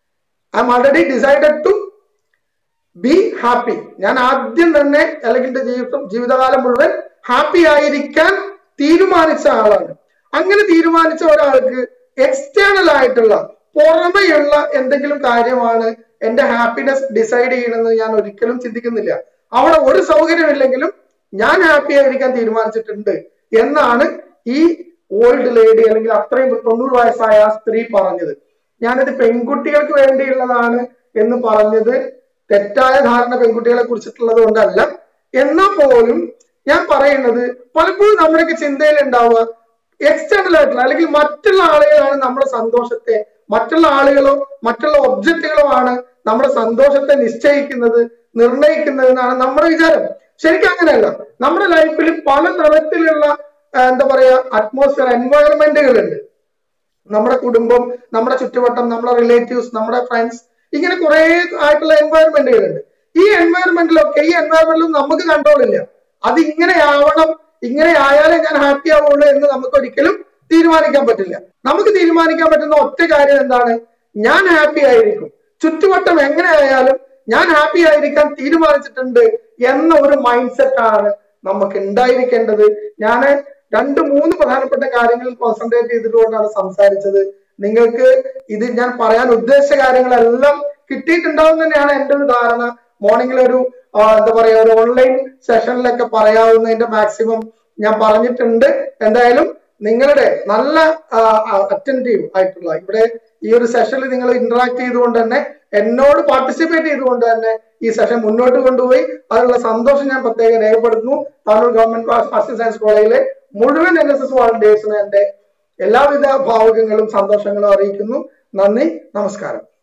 I am already decided to be happy ഞാൻ ആദ്യം തന്നെ അല്ലെങ്കിൽ എന്റെ ജീവിതം ജീവിതകാലം മുഴുവൻ ഹാപ്പി ആയിരിക്കാൻ തീരുമാനിച്ച ആളാണ് അങ്ങനെ തീരുമാനിച്ച ഒരാൾക്ക് എക്സ്റ്റേണൽ ആയിട്ടുള്ള പുറമെയുള്ള എന്തെങ്കിലും കാര്യമാണ് എന്റെ ഹാപ്പിനെസ് ഡിസൈഡ് ചെയ്യണമെന്ന് ഞാൻ ഒരിക്കലും ചിന്തിക്കുന്നില്ല അവിടെ ഒരു സൗകര്യമില്ലെങ്കിലും ഞാൻ ഹാപ്പി ആയിരിക്കാൻ തീരുമാനിച്ചിട്ടുണ്ട് എന്നാണ് ഈ ഓൾഡ് ലേഡി അല്ലെങ്കിൽ അത്രയും തൊണ്ണൂറ് വയസ്സായ ആ സ്ത്രീ പറഞ്ഞത് ഞാനത് പെൺകുട്ടികൾക്ക് വേണ്ടിയുള്ളതാണ് എന്ന് പറഞ്ഞത് തെറ്റായ ധാരണ പെൺകുട്ടികളെ കുറിച്ചിട്ടുള്ളത് കൊണ്ടല്ല എന്നാൽ പോലും ഞാൻ പറയുന്നത് പലപ്പോഴും നമ്മുടെയൊക്കെ ചിന്തയിൽ ഉണ്ടാവുക എക്സ്റ്റേണൽ ആയിട്ടുള്ള അല്ലെങ്കിൽ മറ്റുള്ള ആളുകളാണ് നമ്മുടെ സന്തോഷത്തെ മറ്റുള്ള ആളുകളോ മറ്റുള്ള ഒബ്ജക്റ്റുകളോ ആണ് നമ്മുടെ സന്തോഷത്തെ നിശ്ചയിക്കുന്നത് നിർണയിക്കുന്നത് എന്നാണ് നമ്മുടെ വിചാരം ശരിക്കും അങ്ങനെയല്ല നമ്മുടെ ലൈഫിൽ പല തരത്തിലുള്ള ആ, എന്താ പറയാ അറ്റ്മോസ്ഫിയർ എൻവയറമെന്റുകൾ ഉണ്ട് നമ്മുടെ കുടുംബം നമ്മുടെ ചുറ്റുവട്ടം നമ്മുടെ റിലേറ്റീവ്സ് നമ്മുടെ ഫ്രണ്ട്സ് ഇങ്ങനെ കുറെ ആയിട്ടുള്ള എൻവയറമെന്റുകൾ ഉണ്ട് ഈ എൻവയറമെന്റിലൊക്കെ ഈ എൻവയറമെന്റിലും നമുക്ക് കൺട്രോൾ ഇല്ല അത് ഇങ്ങനെ ആവണം ഇങ്ങനെ ആയാലേ ഞാൻ ഹാപ്പി ആവുള്ളൂ എന്ന് നമുക്ക് ഒരിക്കലും തീരുമാനിക്കാൻ പറ്റില്ല നമുക്ക് തീരുമാനിക്കാൻ പറ്റുന്ന ഒറ്റ കാര്യം എന്താണ് ഞാൻ ഹാപ്പി ആയിരിക്കും ചുറ്റുവട്ടം എങ്ങനെ ആയാലും ഞാൻ ഹാപ്പി ആയിരിക്കാൻ തീരുമാനിച്ചിട്ടുണ്ട് എന്ന ഒരു മൈൻഡ് സെറ്റ് ആണ് നമുക്ക് ഉണ്ടായിരിക്കേണ്ടത് ഞാൻ രണ്ട് മൂന്ന് പ്രധാനപ്പെട്ട കാര്യങ്ങളിൽ കോൺസെൻട്രേറ്റ് ചെയ്തിട്ടുകൊണ്ടാണ് സംസാരിച്ചത് നിങ്ങൾക്ക് ഇത് ഞാൻ പറയാൻ ഉദ്ദേശിച്ച കാര്യങ്ങളെല്ലാം കിട്ടിയിട്ടുണ്ടാവും തന്നെയാണ് എന്റെ ഒരു ധാരണ മോർണിംഗിൽ ഒരു ആ, എന്താ പറയാ ഒരു ഓൺലൈൻ സെഷനിലൊക്കെ പറയാവുന്നതിന്റെ മാക്സിമം ഞാൻ പറഞ്ഞിട്ടുണ്ട് എന്തായാലും നിങ്ങളുടെ നല്ല അറ്റൻറ്റീവ് ആയിട്ടുള്ള ഇവിടെ ഈ ഒരു സെഷനിൽ നിങ്ങൾ ഇന്ററാക്ട് ചെയ്തുകൊണ്ട് തന്നെ എന്നോട് പാർട്ടിസിപ്പേറ്റ് ചെയ്തുകൊണ്ട് തന്നെ ഈ സെഷൻ മുന്നോട്ട് കൊണ്ടുപോയി അതിനുള്ള സന്തോഷം ഞാൻ പ്രത്യേകം രേഖപ്പെടുത്തുന്നു Tanur government arts and science കോളേജിലെ മുഴുവൻ എൻ എസ് എസ് വോളണ്ടിയേഴ്സിന് എന്റെ എല്ലാവിധ ഭാവുകങ്ങളും സന്തോഷങ്ങളും അറിയിക്കുന്നു നന്ദി നമസ്കാരം